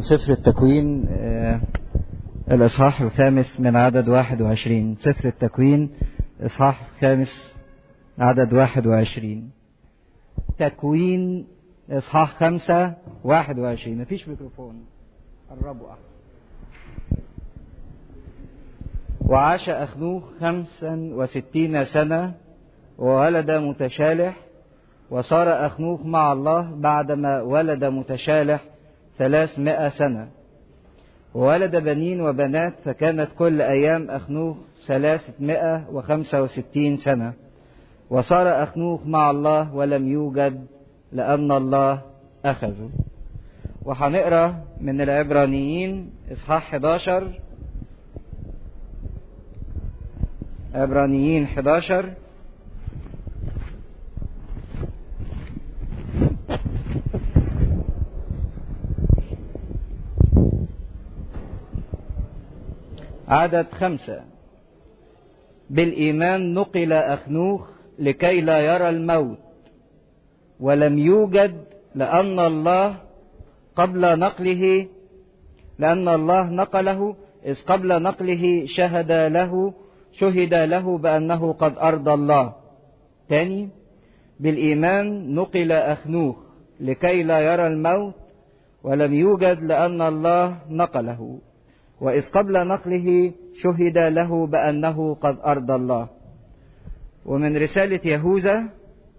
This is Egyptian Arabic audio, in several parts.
سفر التكوين آه، الإصحاح الخامس من عدد واحد وعشرين سفر التكوين إصحاح الخامس عدد واحد وعشرين تكوين إصحاح خمسة واحد وعشرين مفيش ميكروفون قربوا أحسن وعاش أخنوخ خمسا وستين سنة وولد متشالح وصار أخنوخ مع الله بعدما ولد متشالح ثلاثمائة سنة وولد بنين وبنات فكانت كل أيام أخنوخ ثلاثمائة وخمسة وستين سنة وصار أخنوخ مع الله ولم يوجد لأن الله أخذه وهنقرا من العبرانيين إصحاح 11 عبرانيين 11 عدد خمسة بالإيمان نقل أخنوخ لكي لا يرى الموت ولم يوجد لأن الله قبل نقله لأن الله نقله إذ قبل نقله شهد له شهد له بأنه قد أرضى الله تاني بالإيمان نقل أخنوخ لكي لا يرى الموت ولم يوجد لأن الله نقله وإذ قبل نقله شهد له بأنه قد أرضى الله ومن رسالة يهوذا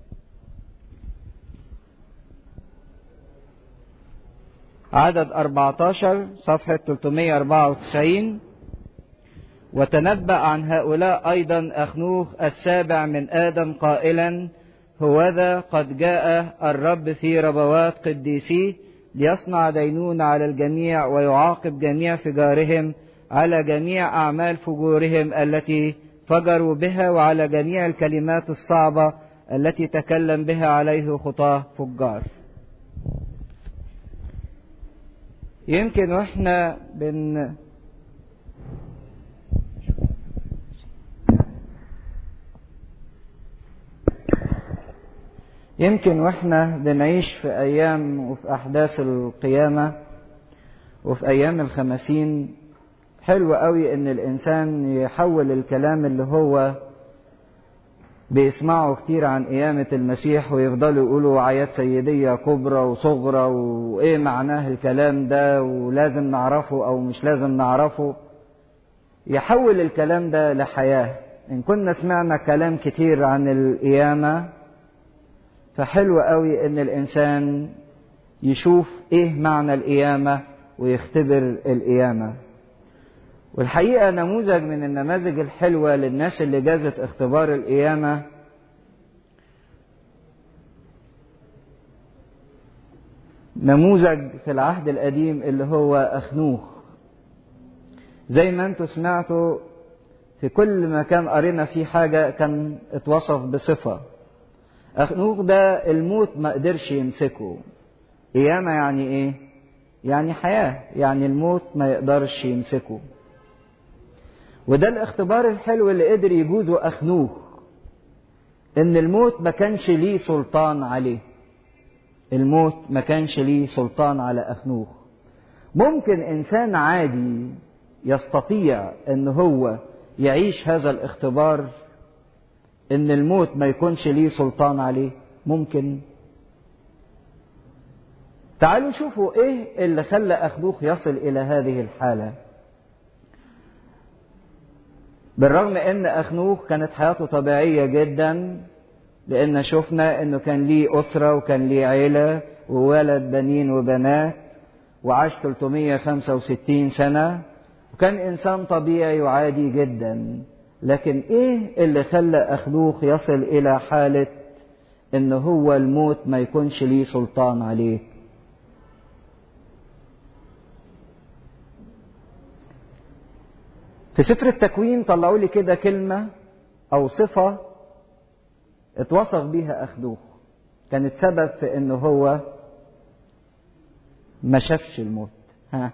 عدد 14 صفحة 394 وتنبأ عن هؤلاء أيضا أخنوخ السابع من آدم قائلا هوذا قد جاء الرب في ربوات قديسيه ليصنع دينون على الجميع ويعاقب جميع فجارهم على جميع أعمال فجورهم التي فجروا بها وعلى جميع الكلمات الصعبة التي تكلم بها عليه خطاه فجار يمكن واحنا بن يمكن واحنا بنعيش في ايام وفي احداث القيامه وفي ايام الخمسين حلو قوي ان الانسان يحول الكلام اللي هو بيسمعوا كتير عن قيامة المسيح ويفضلوا يقولوا عيات سيدية كبرى وصغرى وإيه معناه الكلام ده ولازم نعرفه أو مش لازم نعرفه يحول الكلام ده لحياة إن كنا سمعنا كلام كتير عن القيامة فحلو قوي إن الإنسان يشوف إيه معنى القيامة ويختبر القيامة والحقيقة نموذج من النماذج الحلوة للناس اللي جازت اختبار القيامة نموذج في العهد القديم اللي هو أخنوخ زي ما انتوا سمعتوا في كل مكان قرينا فيه حاجة كان اتوصف بصفة أخنوخ ده الموت ما قدرش يمسكه قيامة يعني ايه؟ يعني حياة يعني الموت ما يقدرش يمسكه وده الاختبار الحلو اللي قدر يجوزه أخنوخ إن الموت ما كانش ليه سلطان عليه الموت ما كانش ليه سلطان على أخنوخ ممكن إنسان عادي يستطيع إن هو يعيش هذا الاختبار إن الموت ما يكونش ليه سلطان عليه ممكن تعالوا شوفوا إيه اللي خلى أخنوخ يصل إلى هذه الحالة بالرغم ان اخنوخ كانت حياته طبيعيه جدا لان شفنا انه كان ليه اسره وكان ليه عيله وولد بنين وبنات وعاش 365 سنه وكان انسان طبيعي وعادي جدا لكن ايه اللي خلى اخنوخ يصل الى حاله ان هو الموت ما يكونش ليه سلطان عليه في سفر التكوين طلعوا لي كده كلمة أو صفة اتوصف بيها أخدوخ كانت سبب في إنه هو ما شافش الموت ها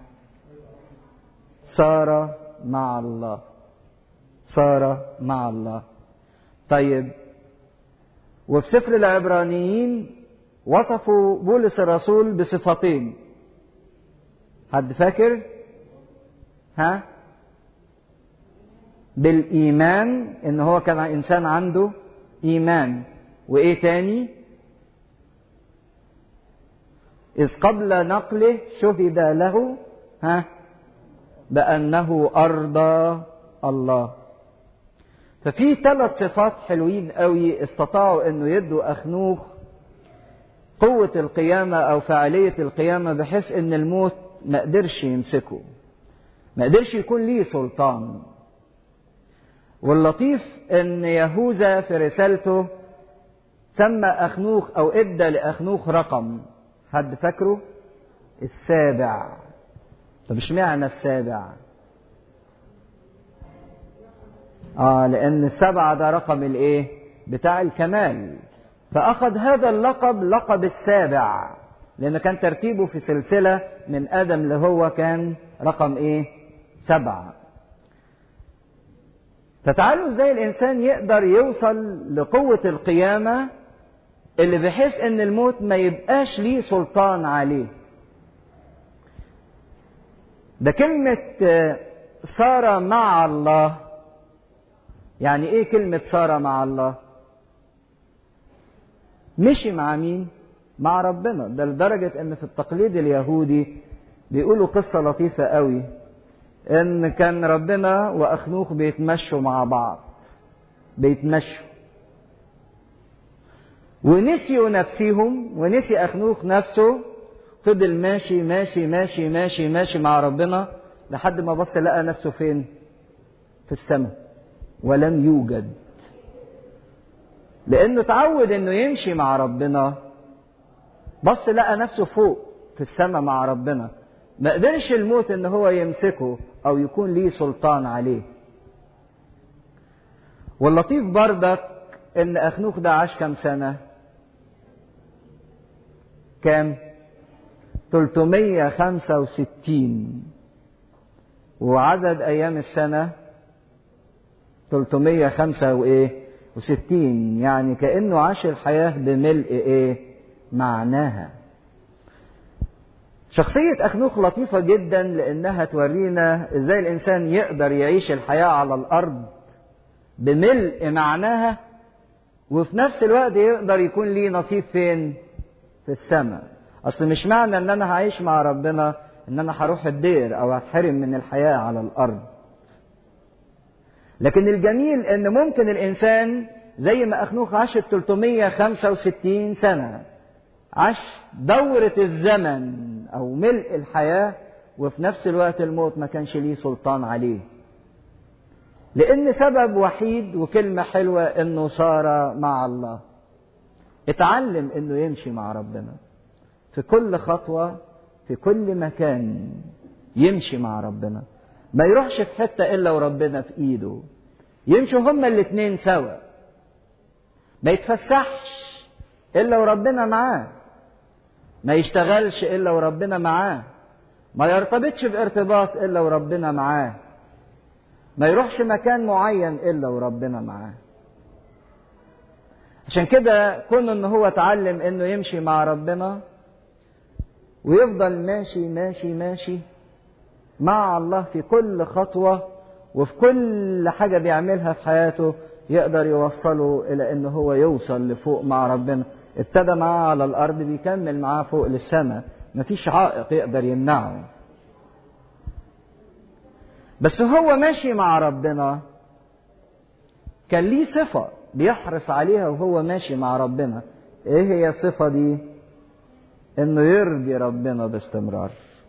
صار مع الله صار مع الله طيب وفي سفر العبرانيين وصفوا بولس الرسول بصفتين حد فاكر ها بالايمان ان هو كان انسان عنده ايمان وايه تاني اذ قبل نقله شهد له ها بانه ارضى الله ففي ثلاث صفات حلوين قوي استطاعوا انه يدوا اخنوخ قوة القيامة او فعالية القيامة بحيث ان الموت ما قدرش يمسكه ما قدرش يكون ليه سلطان واللطيف ان يهوذا في رسالته سمى اخنوخ او ادى لاخنوخ رقم حد فاكره السابع طب اشمعنى السابع اه لان السبعة ده رقم الايه بتاع الكمال فاخذ هذا اللقب لقب السابع لان كان ترتيبه في سلسلة من ادم اللي هو كان رقم ايه سبعة فتعالوا ازاي الانسان يقدر يوصل لقوة القيامة اللي بحيث ان الموت ما يبقاش ليه سلطان عليه ده كلمة صار مع الله يعني ايه كلمة صار مع الله مشي مع مين مع ربنا ده لدرجة ان في التقليد اليهودي بيقولوا قصة لطيفة قوي ان كان ربنا واخنوخ بيتمشوا مع بعض بيتمشوا ونسيوا نفسهم ونسي اخنوخ نفسه فضل ماشي ماشي ماشي ماشي ماشي مع ربنا لحد ما بص لقى نفسه فين في السماء ولم يوجد لانه اتعود انه يمشي مع ربنا بص لقى نفسه فوق في السماء مع ربنا ما قدرش الموت ان هو يمسكه او يكون ليه سلطان عليه واللطيف بردك ان اخنوخ ده عاش كام سنه كام 365 وعدد ايام السنه 365 يعني كانه عاش الحياه بملء ايه معناها شخصية أخنوخ لطيفة جدا لأنها تورينا إزاي الإنسان يقدر يعيش الحياة على الأرض بملء معناها وفي نفس الوقت يقدر يكون ليه نصيب فين؟ في السماء. أصل مش معنى إن أنا هعيش مع ربنا إن أنا هروح الدير أو هتحرم من الحياة على الأرض. لكن الجميل إن ممكن الإنسان زي ما أخنوخ عاش 365 سنة عاش دورة الزمن أو ملء الحياة وفي نفس الوقت الموت ما كانش ليه سلطان عليه لأن سبب وحيد وكلمة حلوة إنه صار مع الله اتعلم إنه يمشي مع ربنا في كل خطوة في كل مكان يمشي مع ربنا ما يروحش في حتة إلا وربنا في إيده يمشوا هما الاتنين سوا ما يتفسحش إلا وربنا معاه ما يشتغلش الا وربنا معاه ما يرتبطش بارتباط الا وربنا معاه ما يروحش مكان معين الا وربنا معاه عشان كده كون ان هو اتعلم انه يمشي مع ربنا ويفضل ماشي ماشي ماشي مع الله في كل خطوة وفي كل حاجة بيعملها في حياته يقدر يوصله إلى إن هو يوصل لفوق مع ربنا ابتدى معاه على الارض بيكمل معاه فوق للسماء مفيش عائق يقدر يمنعه بس هو ماشي مع ربنا كان ليه صفة بيحرص عليها وهو ماشي مع ربنا ايه هي الصفة دي انه يرضي ربنا باستمرار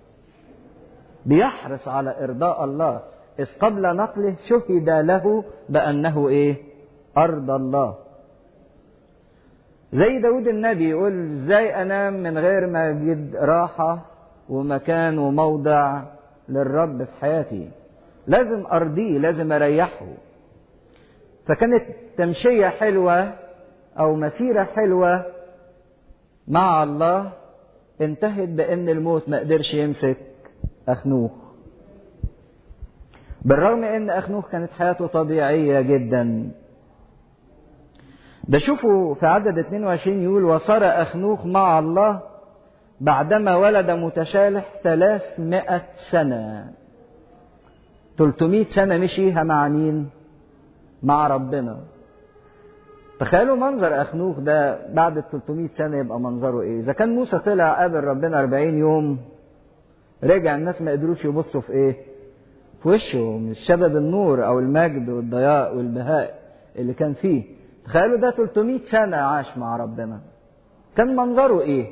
بيحرص على ارضاء الله اذ قبل نقله شهد له بانه ايه ارض الله زي داود النبي يقول ازاي انام من غير ما اجد راحة ومكان وموضع للرب في حياتي لازم ارضيه لازم اريحه فكانت تمشية حلوة او مسيرة حلوة مع الله انتهت بان الموت ما قدرش يمسك اخنوخ بالرغم ان اخنوخ كانت حياته طبيعية جدا ده شوفوا في عدد 22 يقول وصار أخنوخ مع الله بعدما ولد متشالح ثلاثمائة سنة 300 سنة مشيها مع مين مع ربنا تخيلوا منظر أخنوخ ده بعد ال 300 سنة يبقى منظره إيه إذا كان موسى طلع قابل ربنا 40 يوم رجع الناس ما قدروش يبصوا في إيه في وشه مش سبب النور أو المجد والضياء والبهاء اللي كان فيه تخيلوا ده 300 سنة عاش مع ربنا كان منظره إيه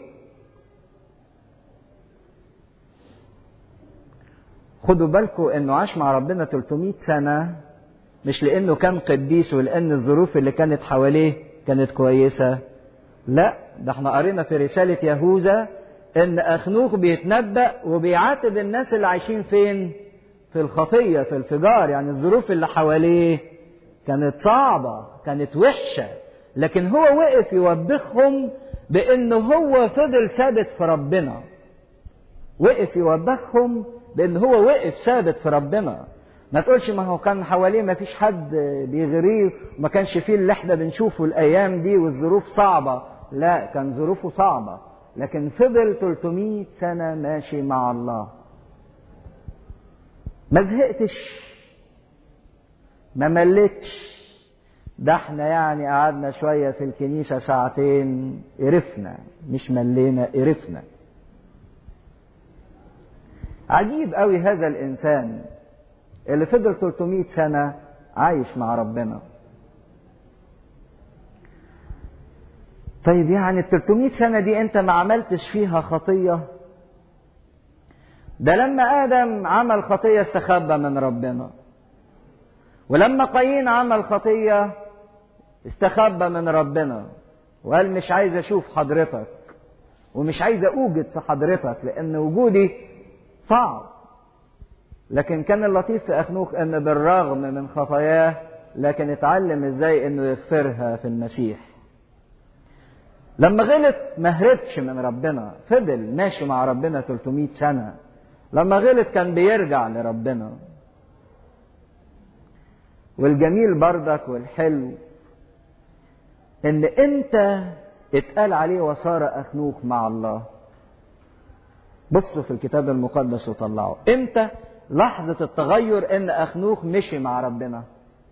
خدوا بالكم انه عاش مع ربنا 300 سنة مش لانه كان قديس ولان الظروف اللي كانت حواليه كانت كويسة لا ده احنا قرينا في رسالة يهوذا ان اخنوخ بيتنبأ وبيعاتب الناس اللي عايشين فين في الخطية في الفجار يعني الظروف اللي حواليه كانت صعبة كانت وحشة لكن هو وقف يوبخهم بانه هو فضل ثابت في ربنا وقف يوبخهم بان هو وقف ثابت في ربنا ما تقولش ما هو كان حواليه ما فيش حد بيغريه وما كانش فيه اللي احنا بنشوفه الايام دي والظروف صعبه لا كان ظروفه صعبه لكن فضل 300 سنه ماشي مع الله ما زهقتش ما ملتش ده احنا يعني قعدنا شويه في الكنيسه ساعتين قرفنا مش ملينا قرفنا عجيب قوي هذا الانسان اللي فضل 300 سنه عايش مع ربنا طيب يعني ال 300 سنه دي انت ما عملتش فيها خطيه ده لما ادم عمل خطيه استخبى من ربنا ولما قايين عمل خطيه استخبى من ربنا وقال مش عايز اشوف حضرتك ومش عايز اوجد في حضرتك لان وجودي صعب لكن كان اللطيف في أخنوخ أن بالرغم من خطاياه لكن اتعلم ازاي انه يغفرها في المسيح لما غلط ما هربش من ربنا فضل ماشي مع ربنا 300 سنة لما غلط كان بيرجع لربنا والجميل بردك والحلو ان انت اتقال عليه وصار اخنوخ مع الله بصوا في الكتاب المقدس وطلعوا امتى لحظة التغير ان اخنوخ مشي مع ربنا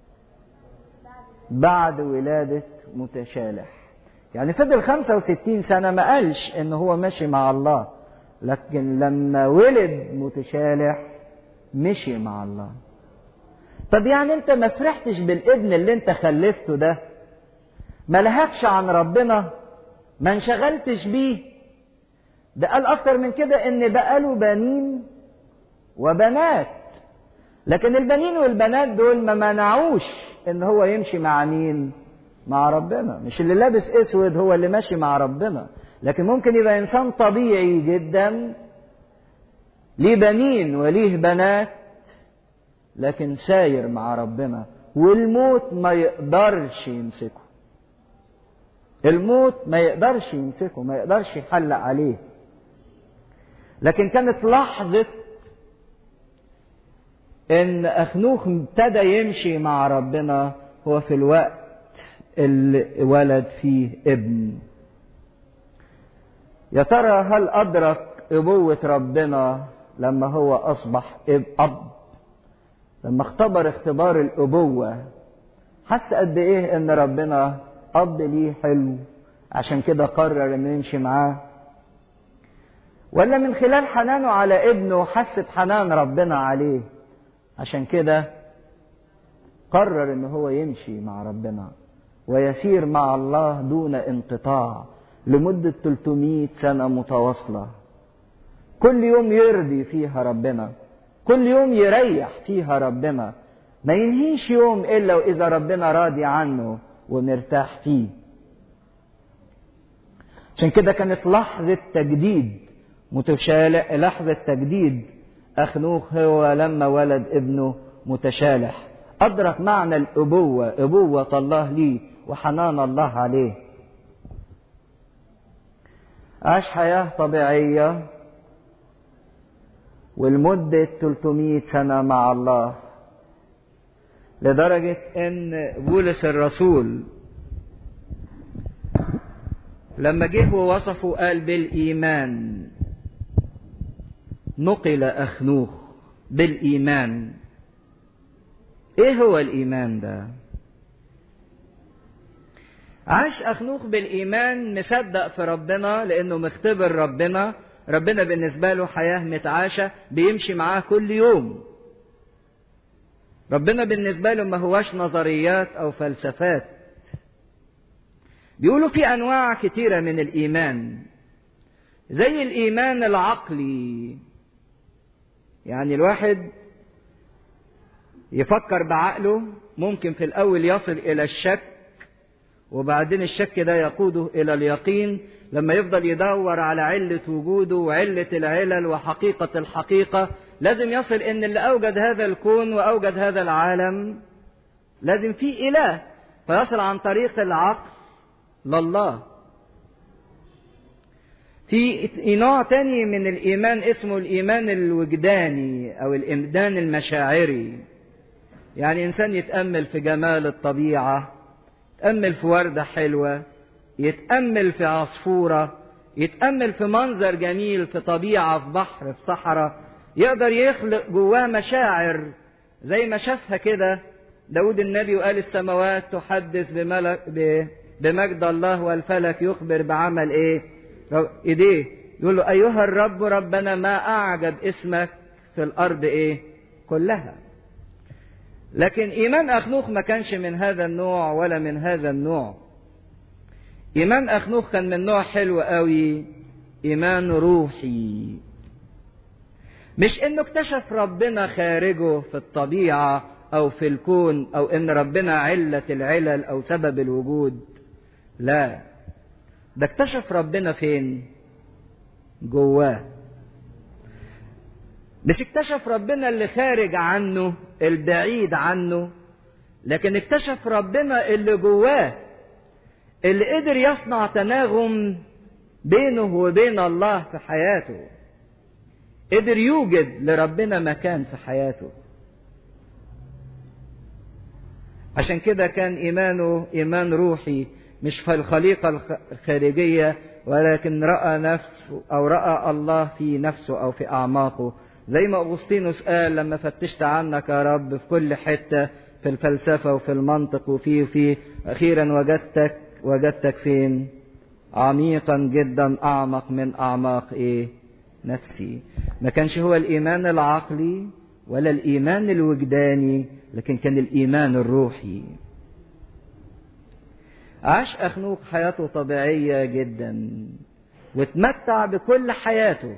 بعد ولادة متشالح يعني فضل 65 سنة ما قالش ان هو ماشي مع الله لكن لما ولد متشالح مشي مع الله طب يعني انت ما فرحتش بالابن اللي انت خلفته ده ما لهكش عن ربنا ما انشغلتش بيه ده قال اكتر من كده ان بقاله بنين وبنات لكن البنين والبنات دول ما منعوش ان هو يمشي مع مين مع ربنا مش اللي لابس اسود هو اللي ماشي مع ربنا لكن ممكن يبقى انسان طبيعي جدا ليه بنين وليه بنات لكن ساير مع ربنا والموت ما يقدرش يمسكه الموت ما يقدرش يمسكه ما يقدرش يحلق عليه لكن كانت لحظة ان اخنوخ ابتدى يمشي مع ربنا هو في الوقت اللي ولد فيه ابن يا ترى هل ادرك ابوة ربنا لما هو اصبح اب لما اختبر اختبار الابوة حس قد ايه ان ربنا اب ليه حلو عشان كده قرر انه يمشي معاه ولا من خلال حنانه على ابنه حست حنان ربنا عليه عشان كده قرر ان هو يمشي مع ربنا ويسير مع الله دون انقطاع لمدة 300 سنة متواصلة كل يوم يرضي فيها ربنا كل يوم يريح فيها ربنا ما ينهيش يوم الا واذا ربنا راضي عنه ومرتاح فيه عشان كده كانت لحظة تجديد متشالح لحظة تجديد أخنوخ هو لما ولد ابنه متشالح أدرك معنى الأبوة أبوة الله ليه وحنان الله عليه عاش حياة طبيعية ولمدة 300 سنة مع الله لدرجة إن بولس الرسول لما جه ووصفه قال بالإيمان نقل أخنوخ بالإيمان إيه هو الإيمان ده؟ عاش أخنوخ بالإيمان مصدق في ربنا لأنه مختبر ربنا ربنا بالنسبة له حياة متعاشة بيمشي معاه كل يوم ربنا بالنسبة له ما هواش نظريات أو فلسفات بيقولوا في أنواع كتيرة من الإيمان زي الإيمان العقلي يعني الواحد يفكر بعقله ممكن في الأول يصل إلى الشك وبعدين الشك ده يقوده إلى اليقين لما يفضل يدور على علة وجوده وعلة العلل وحقيقة الحقيقة لازم يصل إن اللي أوجد هذا الكون وأوجد هذا العالم لازم في إله فيصل عن طريق العقل لله في نوع تاني من الإيمان اسمه الإيمان الوجداني أو الإمدان المشاعري يعني إنسان يتأمل في جمال الطبيعة يتأمل في وردة حلوة يتأمل في عصفورة يتأمل في منظر جميل في طبيعة في بحر في صحراء يقدر يخلق جواه مشاعر زي ما شافها كده داود النبي وقال السماوات تحدث بملك بمجد الله والفلك يخبر بعمل ايه ايديه يقول له ايها الرب ربنا ما اعجب اسمك في الارض ايه كلها لكن ايمان اخنوخ ما كانش من هذا النوع ولا من هذا النوع ايمان اخنوخ كان من نوع حلو قوي ايمان روحي مش انه اكتشف ربنا خارجه في الطبيعه او في الكون او ان ربنا عله العلل او سبب الوجود لا ده اكتشف ربنا فين جواه مش اكتشف ربنا اللي خارج عنه البعيد عنه لكن اكتشف ربنا اللي جواه اللي قدر يصنع تناغم بينه وبين الله في حياته قدر يوجد لربنا مكان في حياته عشان كده كان ايمانه ايمان روحي مش في الخليقه الخارجيه ولكن راى نفسه او راى الله في نفسه او في اعماقه زي ما اغسطينوس قال لما فتشت عنك يا رب في كل حته في الفلسفه وفي المنطق وفي وفي اخيرا وجدتك وجدتك فين عميقا جدا اعمق من اعماق ايه نفسي ما كانش هو الايمان العقلي ولا الايمان الوجداني لكن كان الايمان الروحي عاش اخنوق حياته طبيعيه جدا واتمتع بكل حياته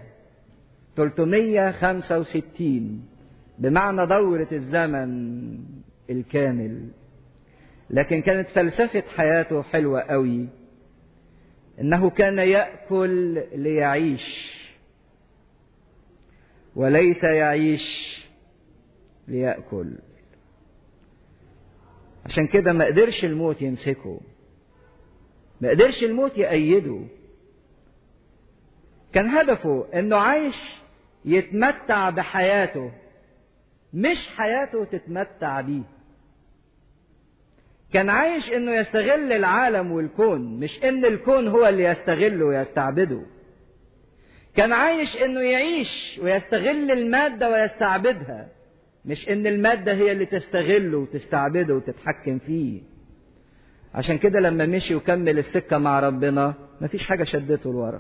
365 بمعنى دورة الزمن الكامل لكن كانت فلسفة حياته حلوة قوي انه كان يأكل ليعيش وليس يعيش ليأكل عشان كده ما قدرش الموت يمسكه ما قدرش الموت يأيده كان هدفه انه عايش يتمتع بحياته مش حياته تتمتع بيه كان عايش انه يستغل العالم والكون مش ان الكون هو اللي يستغله ويستعبده كان عايش انه يعيش ويستغل المادة ويستعبدها مش ان المادة هي اللي تستغله وتستعبده وتتحكم فيه عشان كده لما مشي وكمل السكة مع ربنا مفيش حاجة شدته لورا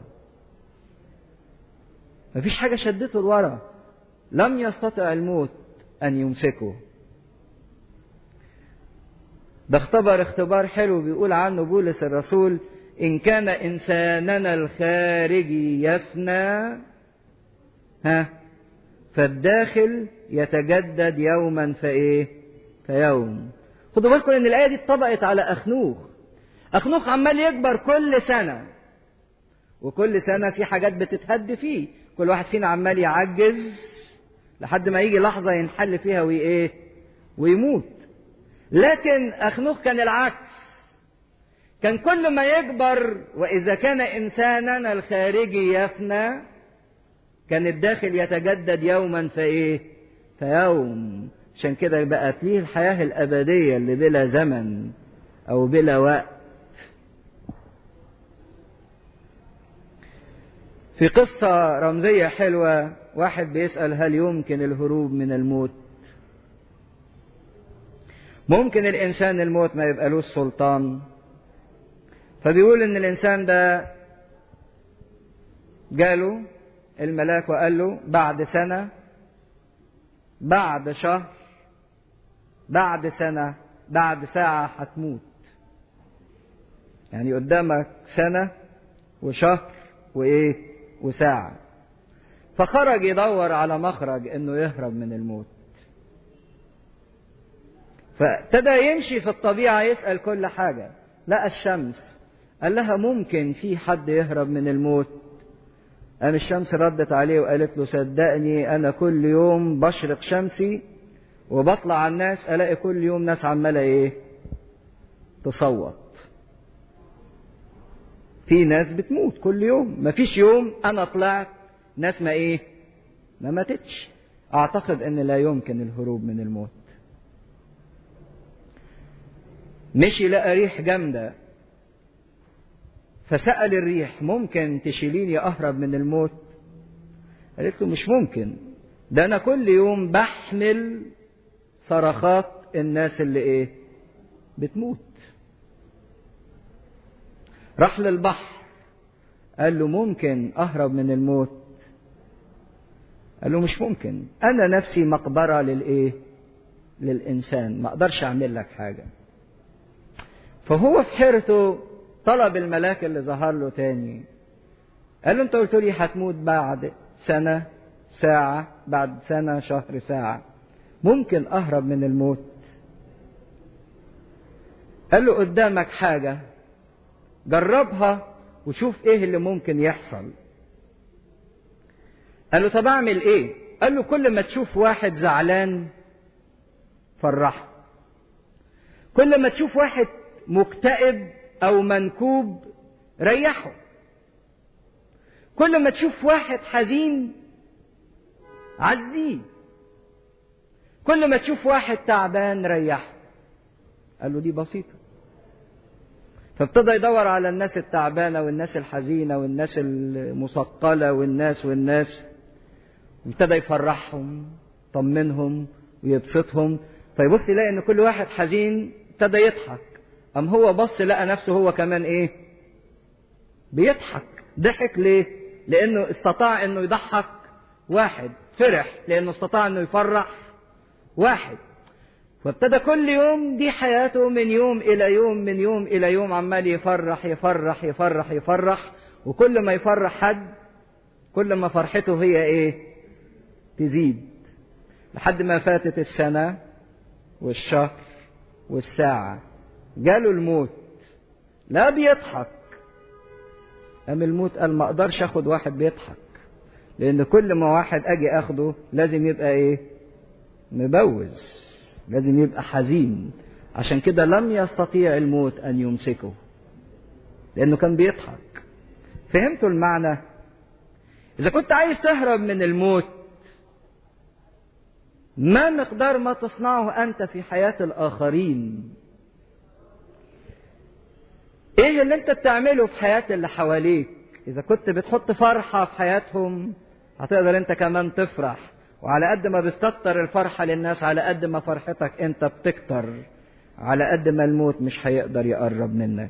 مفيش حاجة شدته لورا لم يستطع الموت أن يمسكه ده اختبر اختبار حلو بيقول عنه بولس الرسول إن كان إنساننا الخارجي يفنى ها فالداخل يتجدد يوما فإيه فيوم خدوا بالكم إن الآية دي اتطبقت على أخنوخ أخنوخ عمال يكبر كل سنة وكل سنة في حاجات بتتهد فيه كل واحد فينا عمال يعجز لحد ما يجي لحظة ينحل فيها وإيه ويموت لكن أخنوخ كان العكس كان كل ما يكبر وإذا كان إنساننا الخارجي يفنى كان الداخل يتجدد يوما فإيه فيوم عشان كده بقت ليه الحياة الأبدية اللي بلا زمن أو بلا وقت في قصة رمزية حلوة واحد بيسأل هل يمكن الهروب من الموت ممكن الإنسان الموت ما يبقالوش سلطان فبيقول إن الإنسان ده جاله الملاك وقال له بعد سنة بعد شهر بعد سنة بعد ساعة هتموت يعني قدامك سنة وشهر وإيه وساعة فخرج يدور على مخرج إنه يهرب من الموت فابتدى يمشي في الطبيعة يسأل كل حاجة لقى الشمس قال لها ممكن في حد يهرب من الموت قام الشمس ردت عليه وقالت له صدقني أنا كل يوم بشرق شمسي وبطلع على الناس ألاقي كل يوم ناس عمالة إيه تصوت في ناس بتموت كل يوم مفيش يوم أنا طلعت ناس ما إيه ما ماتتش أعتقد أن لا يمكن الهروب من الموت مشي لقى ريح جامدة فسأل الريح ممكن تشيليني أهرب من الموت قالت له مش ممكن ده أنا كل يوم بحمل صرخات الناس اللي إيه بتموت راح للبحر قال له ممكن أهرب من الموت قال له مش ممكن أنا نفسي مقبرة للإيه للإنسان ما أقدرش أعمل لك حاجة فهو في حيرته طلب الملاك اللي ظهر له تاني قال له انت قلت لي هتموت بعد سنة ساعة بعد سنة شهر ساعة ممكن أهرب من الموت قال له قدامك حاجة جربها وشوف ايه اللي ممكن يحصل قال له طب اعمل ايه قال له كل ما تشوف واحد زعلان فرحه كل ما تشوف واحد مكتئب او منكوب ريحه كل ما تشوف واحد حزين عزيه كل ما تشوف واحد تعبان ريحه قال له دي بسيطه فابتدى يدور على الناس التعبانه والناس الحزينه والناس المثقله والناس والناس وابتدى يفرحهم طمنهم ويبسطهم فيبص يلاقي ان كل واحد حزين ابتدى يضحك أم هو بص لقى نفسه هو كمان إيه؟ بيضحك ضحك ليه؟ لأنه استطاع إنه يضحك واحد فرح لأنه استطاع إنه يفرح واحد فابتدى كل يوم دي حياته من يوم إلى يوم من يوم إلى يوم عمال يفرح يفرح يفرح يفرح وكل ما يفرح حد كل ما فرحته هي إيه؟ تزيد لحد ما فاتت السنة والشهر والساعة جاله الموت لا بيضحك قام الموت قال ما اقدرش اخد واحد بيضحك لان كل ما واحد اجي اخده لازم يبقى ايه مبوز لازم يبقى حزين عشان كده لم يستطيع الموت ان يمسكه لانه كان بيضحك فهمتوا المعنى اذا كنت عايز تهرب من الموت ما مقدار ما تصنعه انت في حياه الاخرين ايه اللي انت بتعمله في حياة اللي حواليك اذا كنت بتحط فرحة في حياتهم هتقدر انت كمان تفرح وعلى قد ما بتكتر الفرحة للناس على قد ما فرحتك انت بتكتر على قد ما الموت مش هيقدر يقرب منك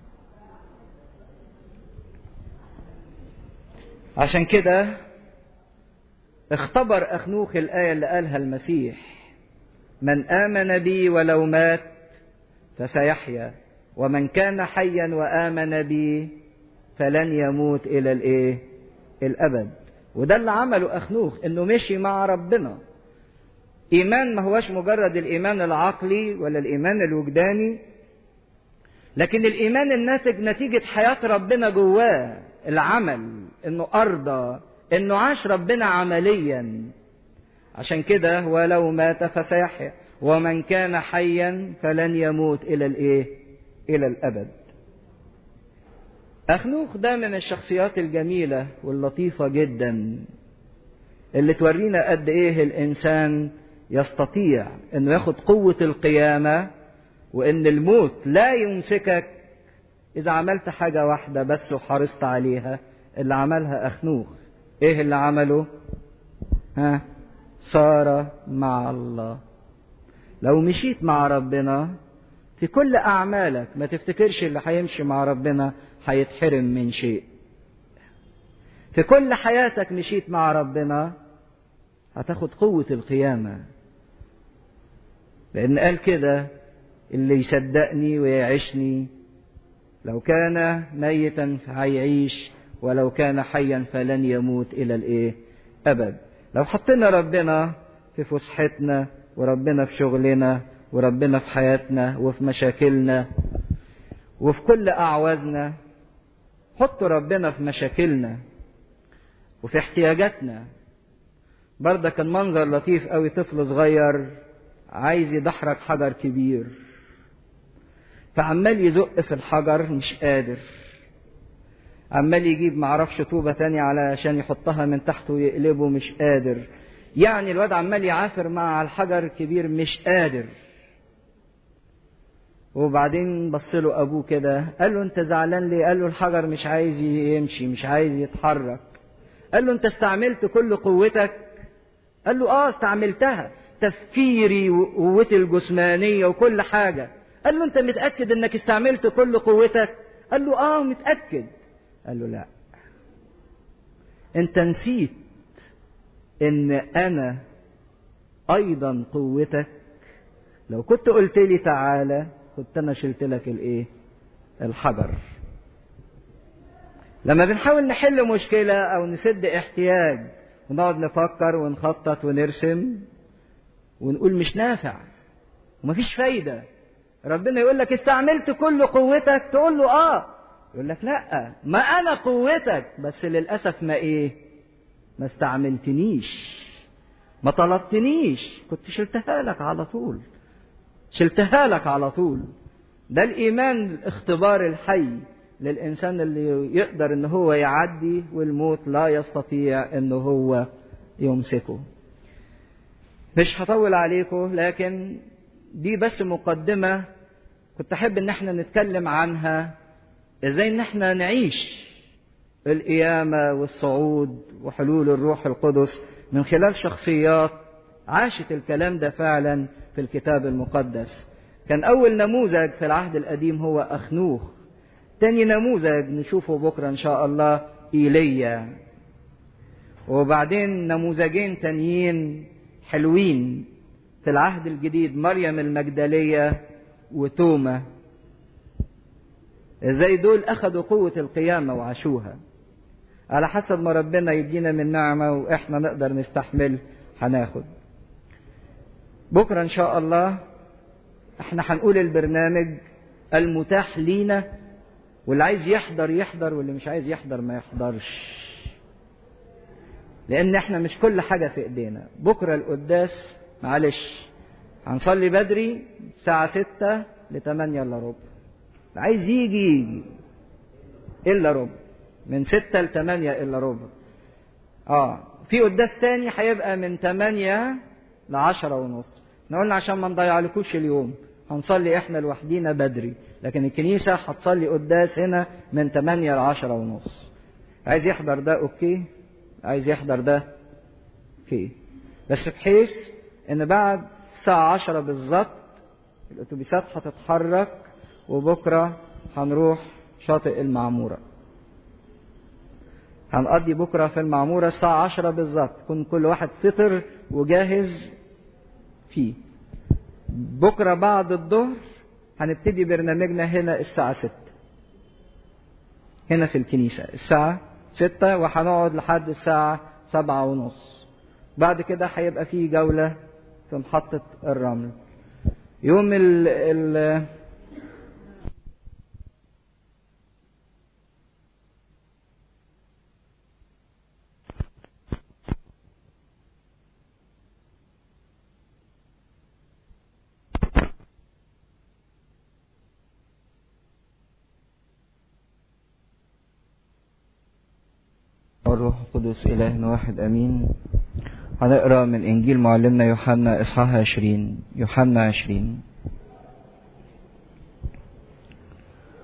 عشان كده اختبر اخنوخ الايه اللي قالها المسيح من امن بي ولو مات فسيحيا ومن كان حيا وامن بي فلن يموت الى الايه الابد وده اللي عمله اخنوخ انه مشي مع ربنا ايمان ما هوش مجرد الايمان العقلي ولا الايمان الوجداني لكن الايمان الناتج نتيجه حياه ربنا جواه العمل انه ارضى انه عاش ربنا عمليا عشان كده ولو مات فسيحيا ومن كان حيا فلن يموت الى الايه الى الابد اخنوخ ده من الشخصيات الجميله واللطيفه جدا اللي تورينا قد ايه الانسان يستطيع انه ياخد قوه القيامه وان الموت لا يمسكك اذا عملت حاجه واحده بس وحرصت عليها اللي عملها أخنوخ إيه اللي عمله ها صار مع الله لو مشيت مع ربنا في كل أعمالك ما تفتكرش اللي هيمشي مع ربنا هيتحرم من شيء في كل حياتك مشيت مع ربنا هتاخد قوة القيامة لأن قال كده اللي يصدقني ويعيشني لو كان ميتا فهيعيش ولو كان حيا فلن يموت إلى الإيه؟ أبد لو حطينا ربنا في فسحتنا وربنا في شغلنا وربنا في حياتنا وفي مشاكلنا وفي كل أعوازنا حطوا ربنا في مشاكلنا وفي احتياجاتنا برضه كان منظر لطيف قوي طفل صغير عايز يدحرج حجر كبير فعمال يزق في الحجر مش قادر عمال يجيب معرفش طوبة تانية علشان يحطها من تحت ويقلبه مش قادر يعني الواد عمال يعافر مع الحجر الكبير مش قادر وبعدين بص له ابوه كده قال له انت زعلان ليه قال له الحجر مش عايز يمشي مش عايز يتحرك قال له انت استعملت كل قوتك قال له اه استعملتها تفكيري وقوتي الجسمانيه وكل حاجه قال له انت متاكد انك استعملت كل قوتك قال له اه متاكد قال له لا انت نسيت ان انا ايضا قوتك لو كنت قلت لي تعالى كنت انا شلت لك الايه الحجر لما بنحاول نحل مشكله او نسد احتياج ونقعد نفكر ونخطط ونرسم ونقول مش نافع ومفيش فايده ربنا يقول لك استعملت كل قوتك تقول له اه يقول لك لا ما انا قوتك بس للاسف ما ايه ما استعملتنيش ما طلبتنيش كنت شلتها لك على طول شلتها لك على طول ده الايمان الاختبار الحي للانسان اللي يقدر ان هو يعدي والموت لا يستطيع ان هو يمسكه مش هطول عليكم لكن دي بس مقدمة كنت أحب إن احنا نتكلم عنها إزاي إن احنا نعيش القيامة والصعود وحلول الروح القدس من خلال شخصيات عاشت الكلام ده فعلا في الكتاب المقدس كان أول نموذج في العهد القديم هو أخنوخ تاني نموذج نشوفه بكرة إن شاء الله إيليا وبعدين نموذجين تانيين حلوين في العهد الجديد مريم المجدلية وتوما ازاي دول اخذوا قوة القيامة وعاشوها على حسب ما ربنا يدينا من نعمة واحنا نقدر نستحمل هناخد بكرة ان شاء الله احنا هنقول البرنامج المتاح لينا واللي عايز يحضر يحضر واللي مش عايز يحضر ما يحضرش لان احنا مش كل حاجة في ايدينا بكرة القداس معلش هنصلي بدري الساعة ستة لتمانية إلا ربع عايز يجي يجي إلا ربع من ستة لتمانية إلا ربع اه في قداس تاني هيبقى من تمانية لعشرة ونص احنا قلنا عشان ما نضيعلكوش اليوم هنصلي احنا لوحدينا بدري لكن الكنيسة هتصلي قداس هنا من تمانية لعشرة ونص عايز يحضر ده اوكي عايز يحضر ده اوكي بس بحيث ان بعد الساعة عشرة بالظبط الاتوبيسات هتتحرك وبكرة هنروح شاطئ المعمورة هنقضي بكرة في المعمورة الساعة عشرة بالظبط يكون كل واحد فطر وجاهز فيه بكرة بعد الظهر هنبتدي برنامجنا هنا الساعة ستة هنا في الكنيسة الساعة ستة وهنقعد لحد الساعة سبعة ونص بعد كده هيبقى فيه جولة في محطة الرمل يوم ال ال الروح القدس إله واحد أمين هنقرا من انجيل معلمنا يوحنا اصحاح 20 يوحنا 20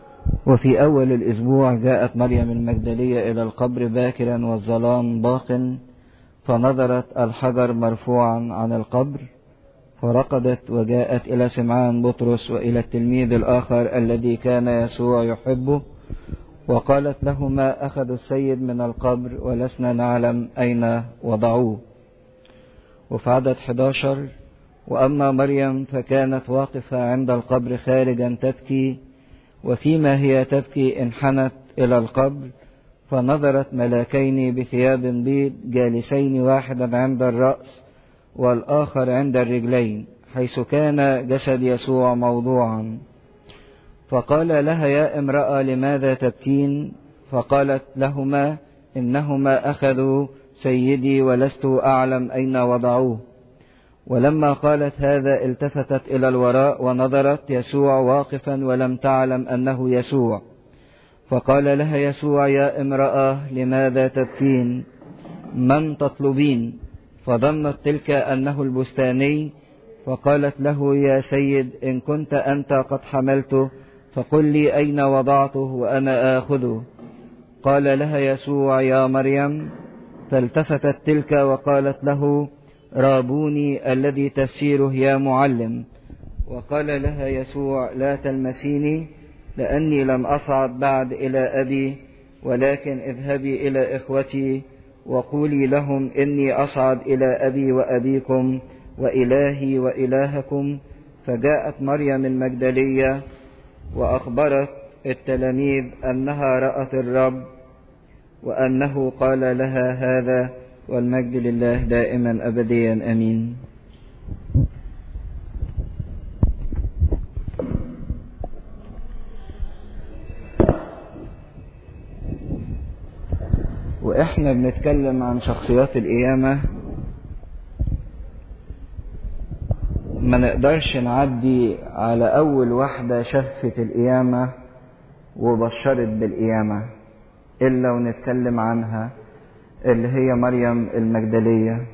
وفي أول الأسبوع جاءت مريم المجدلية إلى القبر باكرا والظلام باق فنظرت الحجر مرفوعا عن القبر فرقدت وجاءت إلى سمعان بطرس وإلى التلميذ الآخر الذي كان يسوع يحبه وقالت لهما أخذوا السيد من القبر ولسنا نعلم أين وضعوه وفي عدد 11 وأما مريم فكانت واقفة عند القبر خارجا تبكي وفيما هي تبكي انحنت إلى القبر فنظرت ملاكين بثياب بيض جالسين واحدا عند الرأس والآخر عند الرجلين حيث كان جسد يسوع موضوعا فقال لها يا امرأة لماذا تبكين فقالت لهما إنهما أخذوا سيدي ولست أعلم أين وضعوه ولما قالت هذا التفتت إلى الوراء ونظرت يسوع واقفا ولم تعلم أنه يسوع فقال لها يسوع يا امرأة لماذا تبكين من تطلبين فظنت تلك أنه البستاني فقالت له يا سيد إن كنت أنت قد حملته فقل لي أين وضعته وأنا آخذه قال لها يسوع يا مريم فالتفتت تلك وقالت له رابوني الذي تفسيره يا معلم وقال لها يسوع لا تلمسيني لأني لم أصعد بعد إلى أبي ولكن اذهبي إلى إخوتي وقولي لهم إني أصعد إلى أبي وأبيكم وإلهي وإلهكم فجاءت مريم المجدلية وأخبرت التلاميذ أنها رأت الرب وأنه قال لها هذا والمجد لله دائما أبديا أمين وإحنا بنتكلم عن شخصيات القيامة ما نقدرش نعدي على أول واحدة شفت القيامة وبشرت بالقيامة إلا ونتكلم عنها اللي هي مريم المجدلية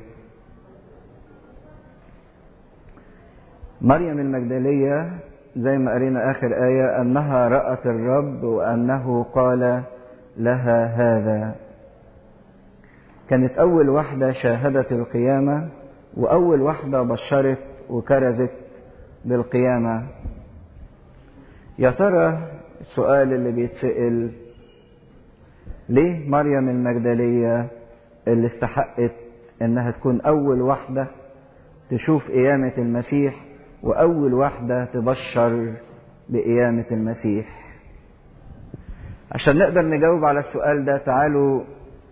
مريم المجدلية زي ما قرينا آخر آية أنها رأت الرب وأنه قال لها هذا كانت أول واحدة شاهدت القيامة وأول واحدة بشرت وكرزت بالقيامة يا ترى السؤال اللي بيتسأل ليه مريم المجدلية اللي استحقت انها تكون اول واحدة تشوف قيامة المسيح واول واحدة تبشر بقيامة المسيح عشان نقدر نجاوب على السؤال ده تعالوا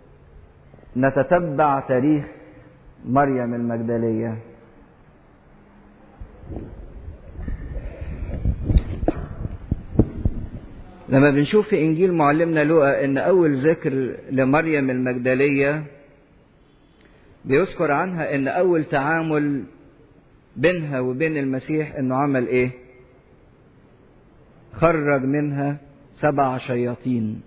نتتبع تاريخ مريم المجدلية لما بنشوف في انجيل معلمنا لوقا ان اول ذكر لمريم المجدليه بيذكر عنها ان اول تعامل بينها وبين المسيح انه عمل ايه خرج منها سبع شياطين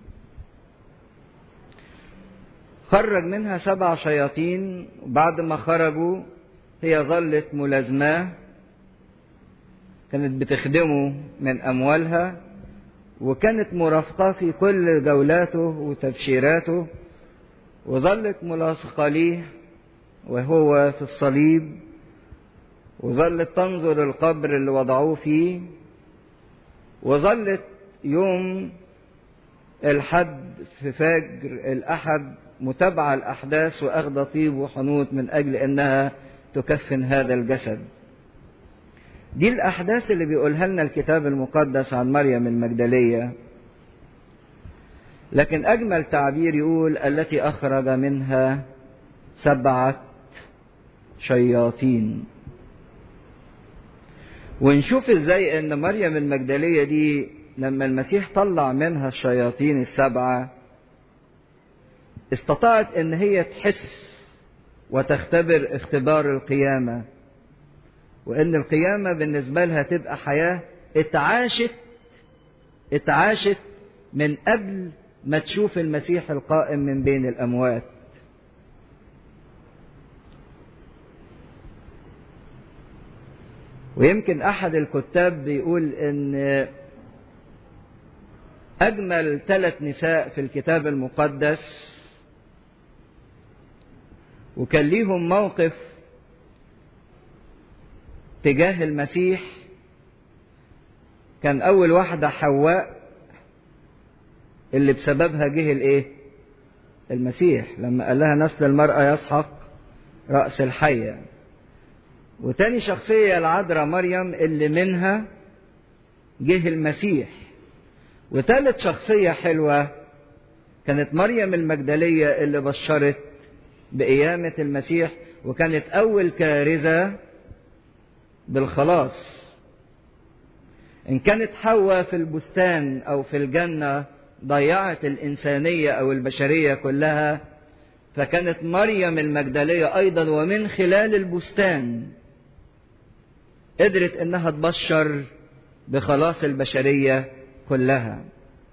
خرج منها سبع شياطين وبعد ما خرجوا هي ظلت ملازماه كانت بتخدمه من اموالها وكانت مرافقة في كل جولاته وتبشيراته وظلت ملاصقة ليه وهو في الصليب وظلت تنظر القبر اللي وضعوه فيه وظلت يوم الحد في فجر الأحد متابعة الأحداث وأخذ طيب وحنوط من أجل أنها تكفن هذا الجسد دي الأحداث اللي بيقولها لنا الكتاب المقدس عن مريم المجدلية لكن أجمل تعبير يقول التي أخرج منها سبعة شياطين ونشوف ازاي ان مريم المجدلية دي لما المسيح طلع منها الشياطين السبعة استطاعت ان هي تحس وتختبر اختبار القيامه وان القيامه بالنسبه لها تبقى حياه اتعاشت اتعاشت من قبل ما تشوف المسيح القائم من بين الاموات ويمكن احد الكتاب بيقول ان أجمل ثلاث نساء في الكتاب المقدس وكان ليهم موقف تجاه المسيح كان أول واحدة حواء اللي بسببها جه الإيه؟ المسيح لما قال لها نسل المرأة يسحق رأس الحية وتاني شخصية العذراء مريم اللي منها جه المسيح وتالت شخصية حلوة كانت مريم المجدلية اللي بشرت بقيامة المسيح وكانت أول كارثة بالخلاص إن كانت حواء في البستان أو في الجنة ضيعت الإنسانية أو البشرية كلها فكانت مريم المجدلية أيضا ومن خلال البستان قدرت إنها تبشر بخلاص البشرية كلها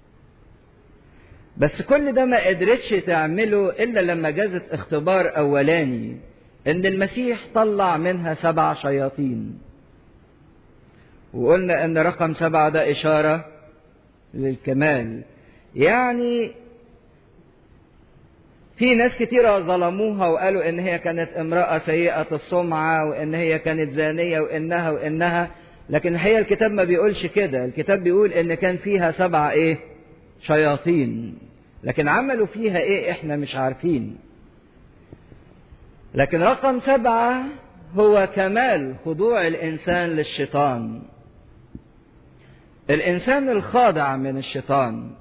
بس كل ده ما قدرتش تعمله إلا لما جازت اختبار أولاني إن المسيح طلع منها سبع شياطين وقلنا إن رقم سبعة ده إشارة للكمال يعني في ناس كتيرة ظلموها وقالوا إن هي كانت امرأة سيئة السمعة وإن هي كانت زانية وإنها وإنها لكن هي الكتاب ما بيقولش كده الكتاب بيقول إن كان فيها سبعة إيه شياطين لكن عملوا فيها إيه إحنا مش عارفين لكن رقم سبعة هو كمال خضوع الإنسان للشيطان الإنسان الخاضع من الشيطان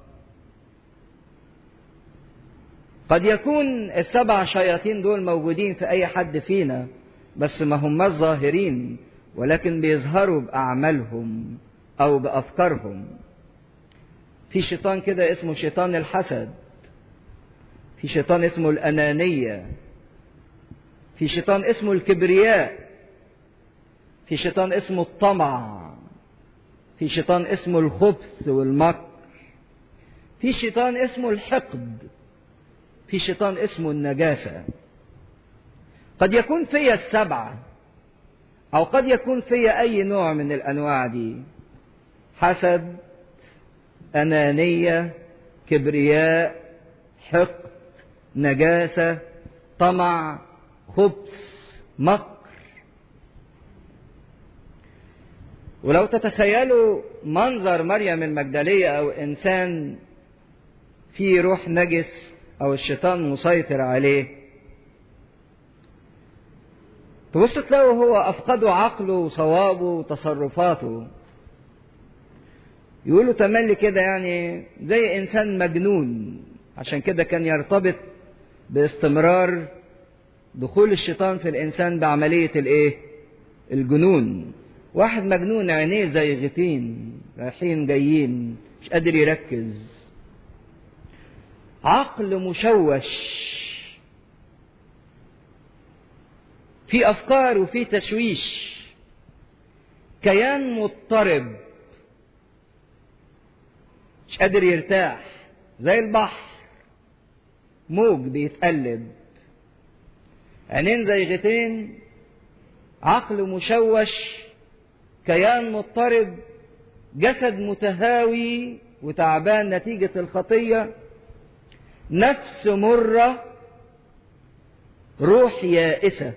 قد يكون السبع شياطين دول موجودين في أي حد فينا بس ما هم ظاهرين ولكن بيظهروا بأعمالهم أو بأفكارهم في شيطان كده اسمه شيطان الحسد في شيطان اسمه الأنانية في شيطان اسمه الكبرياء في شيطان اسمه الطمع في شيطان اسمه الخبث والمكر في شيطان اسمه الحقد في شيطان اسمه النجاسة قد يكون فيا السبعة أو قد يكون فيا أي نوع من الأنواع دي حسد أنانية كبرياء حقد نجاسة طمع خبث مكر ولو تتخيلوا منظر مريم المجدلية أو إنسان فيه روح نجس أو الشيطان مسيطر عليه تبص تلاقوا هو أفقدوا عقله وصوابه وتصرفاته يقولوا تملي كده يعني زي إنسان مجنون عشان كده كان يرتبط باستمرار دخول الشيطان في الإنسان بعملية الإيه؟ الجنون واحد مجنون عينيه زي غتين رايحين جايين مش قادر يركز عقل مشوش في افكار وفي تشويش كيان مضطرب مش قادر يرتاح زي البحر موج بيتقلب عينين زي غتين عقل مشوش كيان مضطرب جسد متهاوي وتعبان نتيجة الخطية نفس مرة روح يائسة